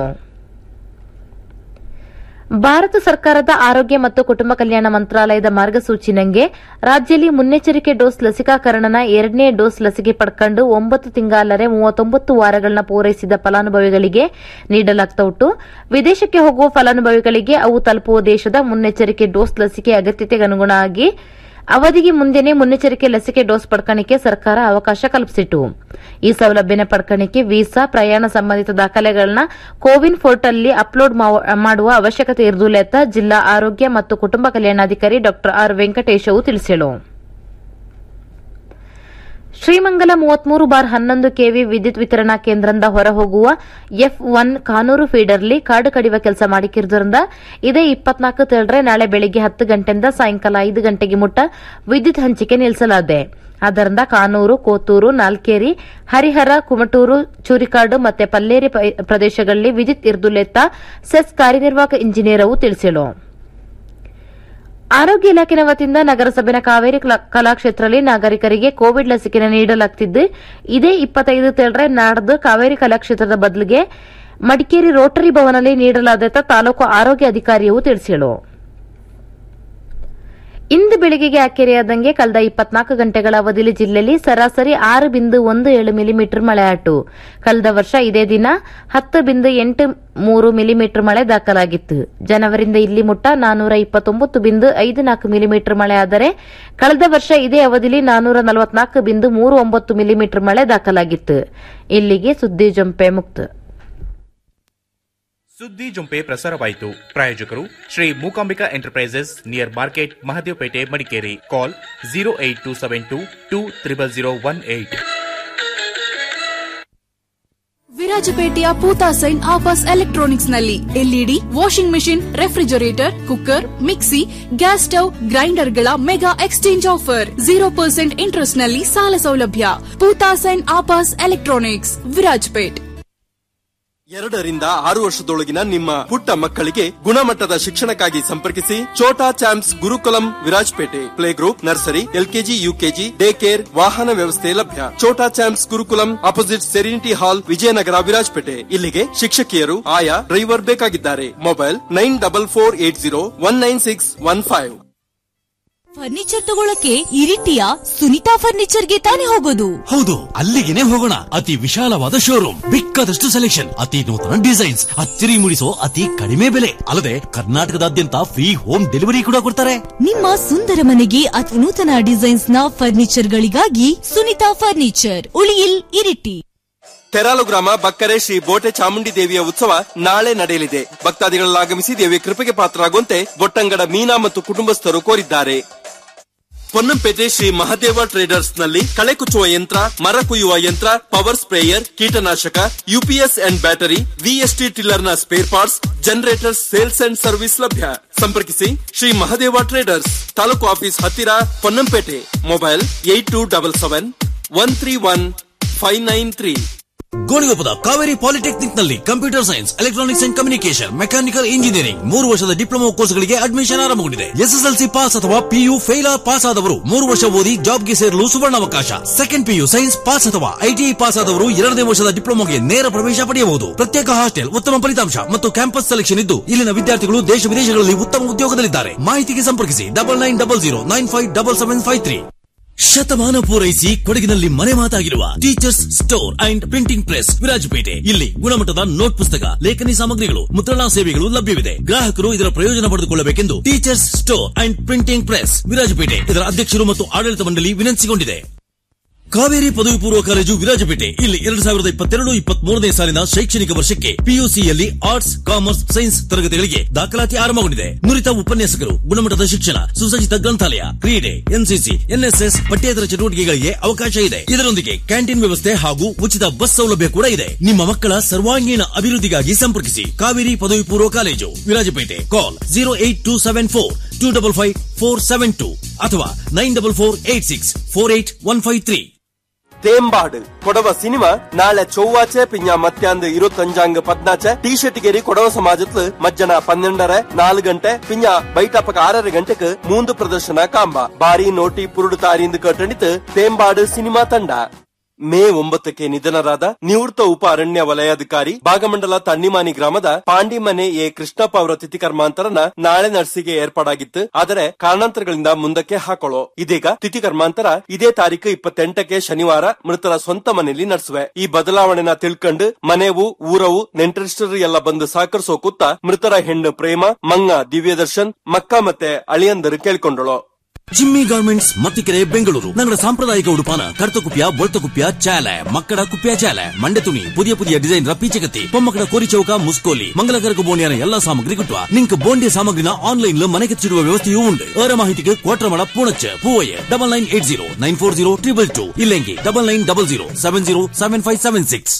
ಭಾರತ ಸರ್ಕಾರದ ಆರೋಗ್ಯ ಮತ್ತು ಕುಟುಂಬ ಕಲ್ಯಾಣ ಮಂತ್ರಾಲಯದ ಮಾರ್ಗಸೂಚಿನಂಗೆ ರಾಜ್ಯದಲ್ಲಿ ಮುನ್ನೆಚ್ಚರಿಕೆ ಡೋಸ್ ಲಸಿಕಾಕರಣನ ಎರಡನೇ ಡೋಸ್ ಲಸಿಕೆ ಪಡ್ಕೊಂಡು ಒಂಬತ್ತು ತಿಂಗಳರೆ ಮೂವತ್ತೊಂಬತ್ತು ವಾರಗಳನ್ನ ಪೂರೈಸಿದ ಫಲಾನುಭವಿಗಳಿಗೆ ನೀಡಲಾಗ್ತಾ ಉಂಟು ವಿದೇಶಕ್ಕೆ ಹೋಗುವ ಫಲಾನುಭವಿಗಳಿಗೆ ಅವು ತಲುಪುವ ದೇಶದ ಮುನ್ನೆಚ್ಚರಿಕೆ ಡೋಸ್ ಲಸಿಕೆ ಅಗತ್ಯತೆಗೆ ಅನುಗುಣವಾಗಿ ಅವಧಿಗೆ ಮುಂದೆನೆ ಮುನ್ನೆಚ್ಚರಿಕೆ ಲಸಿಕೆ ಡೋಸ್ ಪಡ್ಕಣಿಕೆ ಸರ್ಕಾರ ಅವಕಾಶ ಕಲ್ಪಿಸಿತು ಈ ಸೌಲಭ್ಯನ ಪಡ್ಕಣಿಕೆ ವೀಸಾ ಪ್ರಯಾಣ ಸಂಬಂಧಿತ ದಾಖಲೆಗಳನ್ನ ಕೋವಿನ್ ಪೋರ್ಟಲ್ನಲ್ಲಿ ಅಪ್ಲೋಡ್ ಮಾಡುವ ಅವಶ್ಯಕತೆ ಇರುವುದಿಲ್ಲ ಅಂತ ಜಿಲ್ಲಾ ಆರೋಗ್ಯ ಮತ್ತು ಕುಟುಂಬ ಕಲ್ಯಾಣಾಧಿಕಾರಿ ಡಾ ಆರ್ ವೆಂಕಟೇಶವು ತಿಳಿಸಿದರು ಶ್ರೀಮಂಗಲ ಮೂವತ್ಮೂರು ಬಾರ್ ಹನ್ನೊಂದು ಕೆವಿ ವಿದ್ಯುತ್ ವಿತರಣಾ ಕೇಂದ್ರದಿಂದ ಹೊರಹೋಗುವ ಎಫ್ ಒನ್ ಕಾನೂರು ಫೀಡರ್ಲಿ ಕಾಡು ಕಡಿಯುವ ಕೆಲಸ ಮಾಡಿಕಿರುವುದರಿಂದ ಇದೇ ಇಪ್ಪತ್ನಾಲ್ಕು ತೇಳ್ರೆ ನಾಳೆ ಬೆಳಿಗ್ಗೆ ಹತ್ತು ಗಂಟೆಯಿಂದ ಸಾಯಂಕಾಲ ಐದು ಗಂಟೆಗೆ ಮುಟ್ಟ ವಿದ್ಯುತ್ ಹಂಚಿಕೆ ನಿಲ್ಲಿಸಲಾಗಿದೆ ಆದ್ದರಿಂದ ಕಾನೂರು ಕೋತೂರು ನಾಲ್ಕೇರಿ ಹರಿಹರ ಕುಮಟೂರು ಚೂರಿಕಾಡು ಮತ್ತೆ ಪಲ್ಲೇರಿ ಪ್ರದೇಶಗಳಲ್ಲಿ ವಿದ್ಯುತ್ ಇರ್ದುಲೆತ್ತ ಸೆಸ್ ಕಾರ್ಯನಿರ್ವಾಹಕ ಇಂಜಿನಿಯರ್ ಅವು ತಿಳಿಸಿಳು ಆರೋಗ್ಯ ಇಲಾಖೆನ ವತಿಯಿಂದ ನಗರಸಭೆನ ಕಾವೇರಿ ಕಲಾಕ್ಷೇತ್ರದಲ್ಲಿ ನಾಗರಿಕರಿಗೆ ಕೋವಿಡ್ ಲಸಿಕೆನ ನೀಡಲಾಗುತ್ತಿದ್ದು ಇದೇ ಇಪ್ಪತ್ತೈದು ತೇಳ್ರೆ ನಾಡ್ದು ಕಾವೇರಿ ಕಲಾಕ್ಷೇತ್ರದ ಬದಲಿಗೆ ಮಡಿಕೇರಿ ರೋಟರಿ ಭವನಲ್ಲಿ ನೀಡಲಾದ ತಾಲೂಕು ಆರೋಗ್ಯ ಅಧಿಕಾರಿಯು ತಿಳಿಸಿಳು ಇಂದು ಬೆಳಗ್ಗೆಗೆ ಅಕ್ಕೆರೆಯಾದಂಗೆ ಕಳೆದ ಇಪ್ಪತ್ನಾಲ್ಕು ಗಂಟೆಗಳ ಅವಧಿಯಲ್ಲಿ ಜಿಲ್ಲೆಯಲ್ಲಿ ಸರಾಸರಿ ಆರು ಬಿಂದು ಒಂದು ಏಳು ಮಿಲಿಮೀಟರ್ ಮಳೆ ಆಟು ಕಳೆದ ವರ್ಷ ಇದೇ ದಿನ ಹತ್ತು ಬಿಂದು ಎಂಟು ಮೂರು ಮಿಲಿಮೀಟರ್ ಮಳೆ ದಾಖಲಾಗಿತ್ತು ಜನವರಿಂದ ಇಲ್ಲಿ ಮುಟ್ಟ ನಾನೂರ ಇಪ್ಪತ್ತೊಂಬತ್ತು ಬಿಂದು ಐದು ನಾಲ್ಕು ಮಿಲಿಮೀಟರ್ ಮಳೆ ಆದರೆ ಕಳೆದ ವರ್ಷ ಇದೇ ಅವಧಿಯಲ್ಲಿ ನಾನೂರ ನಲವತ್ನಾಲ್ಕು ಬಿಂದು ಮೂರು ಒಂಬತ್ತು ಮಿಲಿಮೀಟರ್ ಮಳೆ ದಾಖಲಾಗಿತ್ತು ಇಲ್ಲಿಗೆ ಸುದ್ದಿ ಜಂಪೆ ಮುಕ್ತ ಸುದ್ದಿ ಜೊಂಪೆ ಪ್ರಸಾರವಾಯಿತು ಪ್ರಾಯೋಜಕರು Shri Mookambika enterprises near market Mahadevpet Madikeri call zero eight two seven two two triple zero one eight ವಿರಾಜಪೇಟೆಯ ಪೂತಾಸೈನ್ ಆಫರ್ಸ್ ಎಲೆಕ್ಟ್ರಾನಿಕ್ಸ್ ನಲ್ಲಿ LED washing machine refrigerator cooker mixie gas stove ಗ್ರೈಂಡರ್ಗಳ mega exchange offer zero percent interest ನಲ್ಲಿ ಸಾಲ ಸೌಲಭ್ಯ ಪೂತಾಸೈನ್ ಆಫರ್ಸ್ ಎಲೆಕ್ಟ್ರಾನಿಕ್ಸ್ ವಿರಾಜಪೇಟ್ ಎರಡರಿಂದ ಆರು ವರ್ಷದೊಳಗಿನ ನಿಮ್ಮ ಪುಟ್ಟ ಮಕ್ಕಳಿಗೆ ಗುಣಮಟ್ಟದ ಶಿಕ್ಷಣಕ್ಕಾಗಿ ಸಂಪರ್ಕಿಸಿ Chota champs Gurukulam Virajpet play group nursery LKG UKG day care ವಾಹನ ವ್ಯವಸ್ಥೆ ಲಭ್ಯ Chota champs Gurukulam opposite serenity hall Vijayanagar Virajpet ಇಲ್ಲಿಗೆ ಶಿಕ್ಷಕಿಯರು ಆಯಾ ಡ್ರೈವರ್ ಬೇಕಾಗಿದ್ದಾರೆ mobile nine double four eight zero one nine six one five furniture ತಗೊಳಕ್ಕೆ ಇರಿಟಿಯ ಸುನಿತಾ ಫರ್ನಿಚರ್ಗೆ ತಾನೇ ಹೋಗೋದು ಹೌದು ಅಲ್ಲಿಗೆನೆ ಹೋಗೋಣ ಅತಿ ವಿಶಾಲವಾದ ಶೋರೂಮ್ ಬೇಕಾದಷ್ಟು ಸೆಲೆಕ್ಷನ್ ಅತಿ ನೂತನ ಡಿಸೈನ್ಸ್ ಅಚ್ಚರಿ ಮೂಡಿಸೋ ಅತಿ ಕಡಿಮೆ ಬೆಲೆ ಅಲ್ಲದೆ ಕರ್ನಾಟಕದಾದ್ಯಂತ ಫ್ರೀ ಹೋಮ್ ಡೆಲಿವರಿ ಕೂಡ ಕೊಡ್ತಾರೆ ನಿಮ್ಮ ಸುಂದರ ಮನೆಗೆ ಅತಿ ನೂತನ ಡಿಸೈನ್ಸ್ ನ ಫರ್ನಿಚರ್ ಗಳಿಗಾಗಿ ಸುನಿತಾ ಫರ್ನಿಚರ್ ಉಳಿಯಿಲ್ ಇರಿಟಿ ತೆರಾಲು ಗ್ರಾಮ ಬಕ್ಕರೆ ಶ್ರೀ ಬೋಟೆ ಚಾಮುಂಡಿ ದೇವಿಯ ಉತ್ಸವ ನಾಳೆ ನಡೆಯಲಿದೆ ಭಕ್ತಾದಿಗಳಲ್ಲಿ ಆಗಮಿಸಿ ದೇವಿಯ ಕೃಪೆಗೆ ಪಾತ್ರರಾಗುವಂತೆ ಬೊಟ್ಟಂಗಡ ಮೀನಾ ಮತ್ತು ಕುಟುಂಬಸ್ಥರು ಕೋರಿದ್ದಾರೆ ಪೊನ್ನಂಪೇಟೆ ಶ್ರೀ ಮಹದೇವ ಟ್ರೇಡರ್ಸ್ ನಲ್ಲಿ ಕಳೆ ಕುಚ್ಚುವ ಯಂತ್ರ ಮರ ಕೊಯ್ಯುವ ಯಂತ್ರ ಪವರ್ ಸ್ಪ್ರೇಯರ್ ಕೀಟನಾಶಕ UPS and battery VST tiller ನ spare parts generator sales and service ಲಭ್ಯ ಸಂಪರ್ಕಿಸಿ ಶ್ರೀ ಮಹದೇವ ಟ್ರೇಡರ್ಸ್ ತಾಲೂಕು ಆಫೀಸ್ ಹತ್ತಿರ Ponnampet mobile eight two double seven one three one five nine three ಗೋಣಿಗೊಪ್ಪದ ಕಾವೇರಿ ಪಾಲಿಟೆಕ್ನಿಕ್ ನಲ್ಲಿ computer science electronics and communication mechanical engineering ಮೂರು ವರ್ಷದ diploma ಕೋರ್ಸ್ಗಳಿಗೆ ಅಡ್ಮಿಷನ್ ಆರಂಭಗೊಂಡಿದೆ ಎಸ್ಎಸ್ಎಲ್ಸಿ ಪಾಸ್ ಅಥವಾ ಪಿಯು ಫೇಲ್ ಪಾಸ್ ಆದವರು ಮೂರು ವರ್ಷ ಓದಿ ಜಾಬ್ಗೆ ಸೇರಲು ಸುವರ್ಣಾವಕಾಶ ಸೆಕೆಂಡ್ ಪಿಯು ಸೈನ್ಸ್ ಪಾಸ್ ಅಥವಾ ಐಟಿಐ ಪಾಸ್ ಆದವರು ಎರಡನೇ ವರ್ಷದ ಡಿಪ್ಲೊಮಾಗೆ ನೇರ ಪ್ರವೇಶ ಪಡೆಯಬಹುದು ಪ್ರತ್ಯೇಕ ಹಾಸ್ಟೆಲ್ ಉತ್ತಮ ಫಲಿತಾಂಶ ಮತ್ತು ಕ್ಯಾಂಪಸ್ ಸೆಲೆಕ್ಷನ್ ಇದ್ದು ಇಲ್ಲಿನ ವಿದ್ಯಾರ್ಥಿಗಳು ದೇಶ ವಿದೇಶಗಳಲ್ಲಿ ಉತ್ತಮ ಉದ್ಯೋಗದಲ್ಲಿದ್ದಾರೆ ಮಾಹಿತಿಗೆ ಸಂಪರ್ಕಿಸಿ double nine double zero nine five double seven five three ಶತಮಾನ ಪೂರೈಸಿ ಕೊಡಗಿನಲ್ಲಿ ಮನೆ ಮಾತಾಗಿರುವ teachers store and printing press Virajpet ಇಲ್ಲಿ ಗುಣಮಟ್ಟದ ನೋಟ್ ಪುಸ್ತಕ ಲೇಖನಿ ಸಾಮಗ್ರಿಗಳು ಮುದ್ರಣಾ ಸೇವೆಗಳು ಲಭ್ಯವಿದೆ ಗ್ರಾಹಕರು ಇದರ ಪ್ರಯೋಜನ ಪಡೆದುಕೊಳ್ಳಬೇಕೆಂದು teachers store and printing press Virajpet ಇದರ ಅಧ್ಯಕ್ಷರು ಮತ್ತು ಆಡಳಿತ ಮಂಡಳಿ ವಿನಂತಿಸಿಕೊಂಡಿದೆ ಕಾವೇರಿ ಪದವಿ ಪೂರ್ವ ಕಾಲೇಜು ವಿರಾಜಪೇಟೆ ಇಲ್ಲಿ ಎರಡು ಸಾವಿರದ ಇಪ್ಪತ್ತೆರಡು ಇಪ್ಪತ್ಮೂರನೇ ಸಾಲಿನ ಶೈಕ್ಷಣಿಕ ವರ್ಷಕ್ಕೆ ಪಿಯುಸಿಯಲ್ಲಿ ಆರ್ಟ್ಸ್ ಕಾಮರ್ಸ್ ಸೈನ್ಸ್ ತರಗತಿಗಳಿಗೆ ದಾಖಲಾತಿ ಆರಂಭಗೊಂಡಿದೆ ನುರಿತ ಉಪನ್ಯಾಸಕರು ಗುಣಮಟ್ಟದ ಶಿಕ್ಷಣ ಸುಸಜ್ಜಿತ ಗ್ರಂಥಾಲಯ ಕ್ರೀಡೆ ಎನ್ಸಿಸಿ ಎನ್ಎಸ್ಎಸ್ ಪಠ್ಯೇತರ ಚಟುವಟಿಕೆಗಳಿಗೆ ಅವಕಾಶ ಇದೆ ಇದರೊಂದಿಗೆ ಕ್ಯಾಂಟೀನ್ ವ್ಯವಸ್ಥೆ ಹಾಗೂ ಉಚಿತ ಬಸ್ ಸೌಲಭ್ಯ ಕೂಡ ಇದೆ ನಿಮ್ಮ ಮಕ್ಕಳ ಸರ್ವಾಂಗೀಣ ಅಭಿವೃದ್ಧಿಗಾಗಿ ಸಂಪರ್ಕಿಸಿ ಕಾವೇರಿ ಪದವಿ ಪೂರ್ವ college Virajpet call zero eight two seven four two double five four seven two ಅಥವಾ nine double four eight six four eight one five three ತೇಂಬಾಡು ಕೊಡವ ಸಿನಿಮಾ ನಾಳೆ ಚൊവ്വാഴ്ച പിഞ്ഞ മത്യാന്ത് ഇരുപത്തഞ്ചാങ്ക് പതിനാച്ച് ടി ഷർട്ടിഗേരി കൊടവ സമാജത്തില് മജ്ജന പന്ത്രണ്ടര നാല് ಗಂಟೆ ಪಿಂಜ ಬೈಟಪ್ಪಕ ಆರರ ಗಂಟೆಗೆ ಮೂಂದು ಪ್ರದರ್ಶನ ಕಾಂಬ ಬಾರಿ ನೋಟಿ ಪುರುಡು ತಾರಿಂದು ಕಟ್ಟಣಿತು ತೇಂಬಾಡು ಸಿನಿಮಾ ತಂಡ ಮೇ ಒಂಬತ್ತಕ್ಕೆ ನಿಧನರಾದ ನಿವೃತ್ತ ಉಪ ಅರಣ್ಯ ವಲಯಾಧಿಕಾರಿ ಭಾಗಮಂಡಲ ತಣ್ಣಿಮಾನಿ ಗ್ರಾಮದ ಪಾಂಡಿಮನೆ ಎ ಕೃಷ್ಣಪ್ಪ ಅವರ ತಿಥಿ ಕರ್ಮಾಂತರನ ನಾಳೆ ನರ್ಸಿಗೆ ಏರ್ಪಾಡಾಗಿತ್ತು ಆದರೆ ಕಾರಣಾಂತರಗಳಿಂದ ಮುಂದಕ್ಕೆ ಹಾಕೊಳ್ಳೋ ಇದೀಗ ತಿಥಿ ಕರ್ಮಾಂತರ ಇದೇ ತಾರೀಕು ಇಪ್ಪತ್ತೆಂಟಕ್ಕೆ ಶನಿವಾರ ಮೃತರ ಸ್ವಂತ ಮನೆಯಲ್ಲಿ ನಡೆಸುವೆ ಈ ಬದಲಾವಣೆನ ತಿಳ್ಕೊಂಡು ಮನೆವು ಊರವು ನೆಂಟರಿಷ್ಟರು ಎಲ್ಲ ಬಂದು ಸಹಕರಿಸೋ ಕೂತ ಮೃತರ ಹೆಣ್ಣು ಪ್ರೇಮ ಮಂಗ ದಿವ್ಯದರ್ಶನ್ ಮಕ್ಕ ಮತ್ತೆ ಅಳಿಯಂದರು ಕೇಳ್ಕೊಂಡಳು ಜಿಮ್ಮಿ ಗಾರ್ಮೆಂಟ್ಸ್ ಮತ್ತಿಕೆರೆ ಬೆಂಗಳೂರು ഞങ്ങളുടെ സാമ്പ്രദായിക ഉടുപ്പാണ് കറുത്ത കുപ്പിയ വെളുത്ത കുപ്പിയ ചേല മക്കട കുപ്പിയ ചേല ಮಂಡೆ ತುಣಿ പുതിയ പുതിയ ಡಿಸೈನ್ ರಪ್ಪೀಚಗತ್ತಿ ಪೊಮ್ಮಕಡ ಕೋರಿ ಚೌಕ ಮುಸ್ಕೋಲಿ ಮಂಗಲಕರಕ ಬೋಂಡಿಯನ ಎಲ್ಲಾ ಸಾಮಗ್ರಿ കിട്ടുക നിങ്ങൾക്ക് ബോണ്ടിയ സാമഗ്രിನ ಆನ್ಲೈನ್ ಮನೆಗೆಚ್ಚಿಡುವ ವ್ಯವಸ್ಥೆಯೂ ഉണ്ട് ഏറെ ಮಾಹಿತಿಗೆ Kotramada Poonacha Poovaiah double nine eight zero nine four zero triple two ಇಲ್ಲೆಂಗಿ double nine double zero seven zero seven five seven six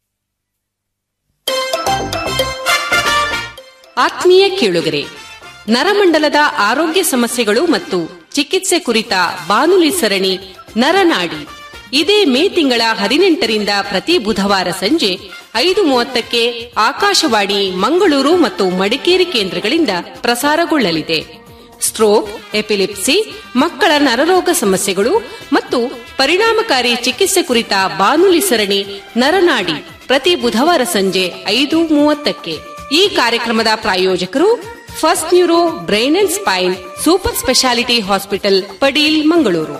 ಆತ್ಮೀಯ ಕೇಳುಗರೆ ನರಮಂಡಲದ ಆರೋಗ್ಯ ಸಮಸ್ಯೆಗಳು ಮತ್ತು ಚಿಕಿತ್ಸೆ ಕುರಿತ ಬಾನುಲಿ ಸರಣಿ ನರನಾಡಿ ಇದೇ ಮೇ ತಿಂಗಳ ಹದಿನೆಂಟರಿಂದ ಪ್ರತಿ ಬುಧವಾರ ಸಂಜೆ ಐದು ಮೂವತ್ತಕ್ಕೆ ಆಕಾಶವಾಣಿ ಮಂಗಳೂರು ಮತ್ತು ಮಡಿಕೇರಿ ಕೇಂದ್ರಗಳಿಂದ ಪ್ರಸಾರಗೊಳ್ಳಲಿದೆ ಸ್ಟ್ರೋಕ್ ಎಪಿಲಿಪ್ಸಿ ಮಕ್ಕಳ ನರರೋಗ ಸಮಸ್ಯೆಗಳು ಮತ್ತು ಪರಿಣಾಮಕಾರಿ ಚಿಕಿತ್ಸೆ ಕುರಿತ ಬಾನುಲಿ ಸರಣಿ ನರನಾಡಿ ಪ್ರತಿ ಬುಧವಾರ ಸಂಜೆ ಐದು ಮೂವತ್ತಕ್ಕೆ ಈ ಕಾರ್ಯಕ್ರಮದ ಪ್ರಾಯೋಜಕರು first neuro brain and spine super specialty hospital Padil Mangaluru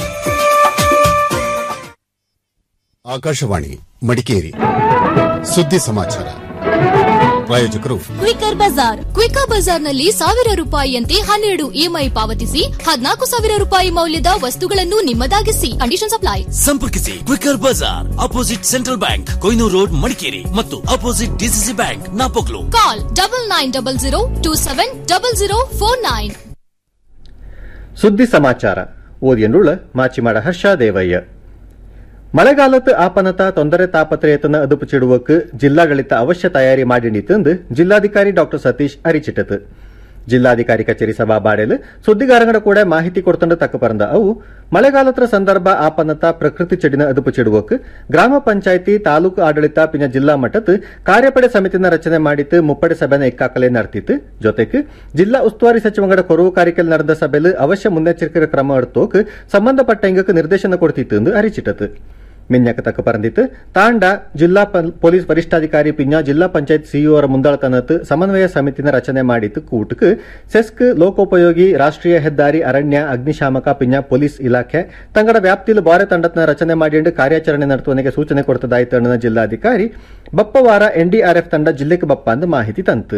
Akashvani Madikeri ಸುದ್ದಿ ಸಮಾಚಾರ ಪ್ರಾಯೋಜಕರು ಕ್ವಿಕರ್ ಬಜಾರ್ ಕ್ವಿಕರ್ ಬಜಾರ್ನಲ್ಲಿ ಸಾವಿರ ರೂಪಾಯಿಯಂತೆ ಹನ್ನೆರಡು ಇಎಂಐ ಪಾವತಿಸಿ ಹದಿನಾಲ್ಕು ಸಾವಿರ ರೂಪಾಯಿ ಮೌಲ್ಯದ ವಸ್ತುಗಳನ್ನು ನಿಮ್ಮದಾಗಿಸಿ ಕಂಡೀಷನ್ ಅಪ್ಲೈ ಸಂಪರ್ಕಿಸಿ quicker bazaar opposite central bank Koynur road Madikeri ಮತ್ತು opposite DCC bank Napoklu call double nine double zero two seven double zero four nine ಸುದ್ದಿ ಸಮಾಚಾರ ಓದಿಯನ್ನುಳ್ಳ ಮಾಚಿಮಾಡ ಹರ್ಷ ದೇವಯ್ಯ ಮಳೆಗಾಲത്ത് ಆಪನತ ತೊಂದರೆ ತಾಪತ್ರಯತನ ಅದುಪುಚಿಡುವಕ್ಕೆ ಜಿಲ್ಲಾಡಳಿತ ಅವಶ್ಯ ತಯಾರಿ ಮಾಡಿಣಿತೆಂದು ಜಿಲ್ಲಾಧಿಕಾರಿ ಡಾಕ್ಟರ್ ಸತೀಶ್ ಅರಿಚಿಟ್ಟತು ಜಿಲ್ಲಾಧಿಕಾರಿ ಕಚೇರಿ ಸಭಾಬಾಡೆಲು ಸುದ್ದಿಗಾರಗಳ ಕೂಡ ಮಾಹಿತಿ ಕೊಡ್ತಂಡ ತಕ್ಕ ಪರಂದ ಅವು ಮಳೆಗಾಲತ್ರ ಸಂದರ್ಭ ಆಪನತ ಪ್ರಕೃತಿ ಚೆಡಿನ ಅದುಪುಚಿಡುವಕ್ಕೆ ಗ್ರಾಮ ಪಂಚಾಯಿತಿ ತಾಲೂಕು ಆಡಳಿತ ಪಿನ ಜಿಲ್ಲಾ ಮಟ್ಟದ ಕಾರ್ಯಪಡೆ ಸಮಿತಿನ ರಚನೆ ಮಾಡಿತ್ತು ಮುಪ್ಪಡೆ ಸಭೆನ ಇಕ್ಕಾಕಲೆ ನಡೆತಿತ್ತು ಜೊತೆಗೆ ಜಿಲ್ಲಾ ಉಸ್ತುವಾರಿ ಸಚಿವಗಳ ಕೊರವು ಕಾರ್ಯಕ್ರಮ ನಡೆದ ಸಭೆಲು ಅವಶ್ಯ ಮುನ್ನೆಚ್ಚರಿಕೆ ಕ್ರಮ ಎಡ್ತೋಕ್ ಸಂಬಂಧಪಟ್ಟ ಇಂಗಕ್ಕೆ ನಿರ್ದೇಶನ ಕೊಡ್ತಿತ್ತು ಎಂದು ಅರಿಚಿಟ್ಟತು ಮಿನ್ಯಕ ತಕ್ಕ ಪರಂದಿತ್ತು ತಾಂಡ ಜಿಲ್ಲಾ ಪಲ್- ಪೊಲೀಸ್ ವರಿಷ್ಠಾಧಿಕಾರಿ ಪಿಂಜ ಜಿಲ್ಲಾ ಪಂಚಾಯತ್ ಸಿಇಒ ಅವರ ಮುಂದಾಳತನತ್ ಸಮನ್ವಯ ಸಮಿತಿನ ರಚನೆ ಮಾಡಿತ್ತು ಕೂಟಕ್ಕೆ ಸೆಸ್ಕ್ ಲೋಕೋಪಯೋಗಿ ರಾಷ್ಟ್ರೀಯ ಹೆದ್ದಾರಿ ಅರಣ್ಯ ಅಗ್ನಿಶಾಮಕ ಪಿಂಜ ಪೊಲೀಸ್ ಇಲಾಖೆ ತಂಗಡ ವ್ಯಾಪ್ತಿಯಲ್ಲಿ ಬಾರೆ ತಂಡತನ ರಚನೆ ಮಾಡಿ ಕಾರ್ಯಾಚರಣೆ ನಡೆಸುವನಿಗೆ ಸೂಚನೆ ಕೊಡ್ತದಾಯಿತು ಅನ್ನೋ ಜಿಲ್ಲಾಧಿಕಾರಿ ಬಪ್ಪವಾರ ಎನ್ಡಿಆರ್ಎಫ್ ತಂಡ ಜಿಲ್ಲೆಗೆ ಬಪ್ಪ ಅಂದು ಮಾಹಿತಿ ತಂತು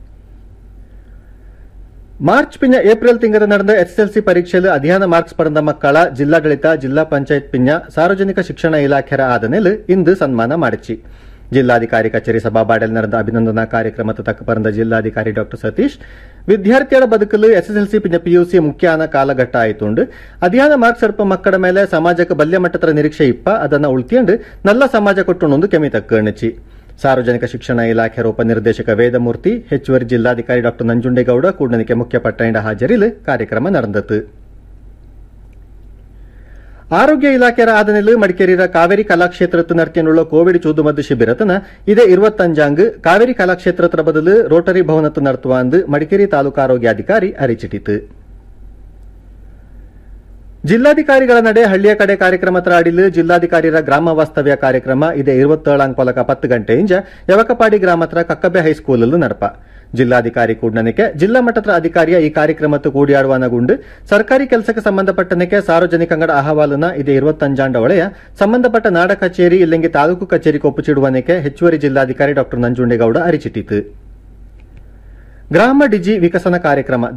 ಮಾರ್ಚ್ ಪಿಂಜ ಏಪ್ರಿಲ್ ತಿಂಗಳ ನಡೆದ ಎಸ್ಎಸ್ಎಲ್ಸಿ ಪರೀಕ್ಷೆಯಲ್ಲಿ ಅಧ್ಯಯನ ಮಾರ್ಕ್ಸ್ ಪಡೆದ ಮಕ್ಕಳ ಜಿಲ್ಲಾಡಳಿತ ಜಿಲ್ಲಾ ಪಂಚಾಯತ್ ಪಿಂಜ ಸಾರ್ವಜನಿಕ ಶಿಕ್ಷಣ ಇಲಾಖೆರ ಆದನೆಲ್ ಇಂದು ಸನ್ಮಾನ ಮಾಡಿಚಿ ಜಿಲ್ಲಾಧಿಕಾರಿ ಕಚೇರಿ ಸಭಾಬಾಡೆಲ್ ನಡೆದ ಅಭಿನಂದನಾ ಕಾರ್ಯಕ್ರಮದ ತಕ್ಕ ಪರಂದ ಜಿಲ್ಲಾಧಿಕಾರಿ ಡಾಕ್ಟರ್ ಸತೀಶ್ ವಿದ್ಯಾರ್ಥಿಗಳ ಬದುಕಲು ಎಸ್ಎಸ್ಎಲ್ಸಿ ಪಿಂಜ ಪಿಯುಸಿ ಮುಖ್ಯಾನ ಕಾಲಘಟ್ಟ ಆಯ್ತುಂಡು ಅಧ್ಯಾನ ಮಾರ್ಕ್ಸ್ ಸ್ವಲ್ಪ ಮಕ್ಕಳ ಮೇಲೆ ಸಮಾಜಕ್ಕೆ ಬಲ್ಯ ಮಟ್ಟದ ನಿರೀಕ್ಷೆ ಇಪ್ಪ ಅದನ್ನ ಉಳ್ತಿಯಂಡು ನಲ್ಲ ಸಮಾಜ ಕೊಟ್ಟುಂಡು ಕೆಮಿ ತಕ್ಕಣಿಚಿ ಸಾರ್ವಜನಿಕ ಶಿಕ್ಷಣ ಇಲಾಖೆ ಉಪನಿರ್ದೇಶಕ ವೇದಮೂರ್ತಿ ಹೆಚ್ಚುವರಿ ಜಿಲ್ಲಾಧಿಕಾರಿ ಡಾ ನಂಜುಂಡೇಗೌಡ ಕೂಡನಿಕೆ ಮುಖ್ಯ ಪಟ್ಟಣ ಹಾಜರಿಲ್ ಕಾರ್ಯಕ್ರಮ ನಡೆದತು ಆರೋಗ್ಯ ಇಲಾಖೆಯ ಆದನೆಲು ಮಡಿಕೇರಿಯ ಕಾವೇರಿ ಕಲಾಕ್ಷೇತ್ರத்து നടത്തിയുള്ള ಕೋವಿಡ್ ಚೂದುಮದ್ದು ಶಿಬಿರತನ ಇದೇ ഇരുപത്തഞ്ചാങ്ക് ಕಾವೇರಿ ಕಲಾಕ್ಷೇತ್ರತ್ರ ಬದಲು ರೋಟರಿ ಭವನತ್ತು നടത്തുവാന്ത് ಮಡಿಕೇರಿ ತಾಲೂಕು ಆರೋಗ್ಯಾಧಿಕಾರಿ ಅರಿಚಿಟಿತು ಜಿಲ್ಲಾಧಿಕಾರಿಗಳ ನಡೆ ಹಳ್ಳಿಯ ಕಡೆ ಕಾರ್ಯಕ್ರಮತ್ರ ಅಡಿಲು ಜಿಲ್ಲಾಧಿಕಾರಿರ ಗ್ರಾಮ ವಾಸ್ತವ್ಯ ಕಾರ್ಯಕ್ರಮ ಇದೇ ഇരുപത്തേഴാം ಕೊಲಕ ಪತ್ತು ಗಂಟೆಯಿಂದ ಯವಕಪಾಡಿ ಗ್ರಾಮತ್ರ ಕಕ್ಕಬೆ ಹೈಸ್ಕೂಲಲ್ಲೂ ನಡಪ ಜಿಲ್ಲಾಧಿಕಾರಿ ಕೂಡ್ನನಿಕೆ ಜಿಲ್ಲಾ ಮಟ್ಟದ ಅಧಿಕಾರಿಯ ಈ ಕಾರ್ಯಕ್ರಮತ್ತು ಕೂಡಿಯಾಡುವಾನಗುಂಡು ಸರ್ಕಾರಿ ಕೆಲಸಕ್ಕೆ ಸಂಬಂಧಪಟ್ಟನಕ್ಕೆ ಸಾರ್ವಜನಿಕಂಗಡ ಅಹವಾಲನ ಇದೇ ഇരുപത്തഞ്ചാಂಡ ಒಳೆಯ ಸಂಬಂಧಪಟ್ಟ ನಾಡ ಕಚೇರಿ ಇಲ್ಲಿಂಗೆ ತಾಲೂಕು ಕಚೇರಿ ಕೊಪ್ಪುಚಿಡುವನಕ್ಕೆ ಹೆಚ್ಚುವರಿ ಜಿಲ್ಲಾಧಿಕಾರಿ ಡಾ ನಂಜುಂಡೇಗೌಡ ಅರಿಚಿಟ್ಟಿತು ಗ್ರಾಮ ಡಿಜಿ ವಿಕಸನ ಕಾರ್ಯಕ್ರಮ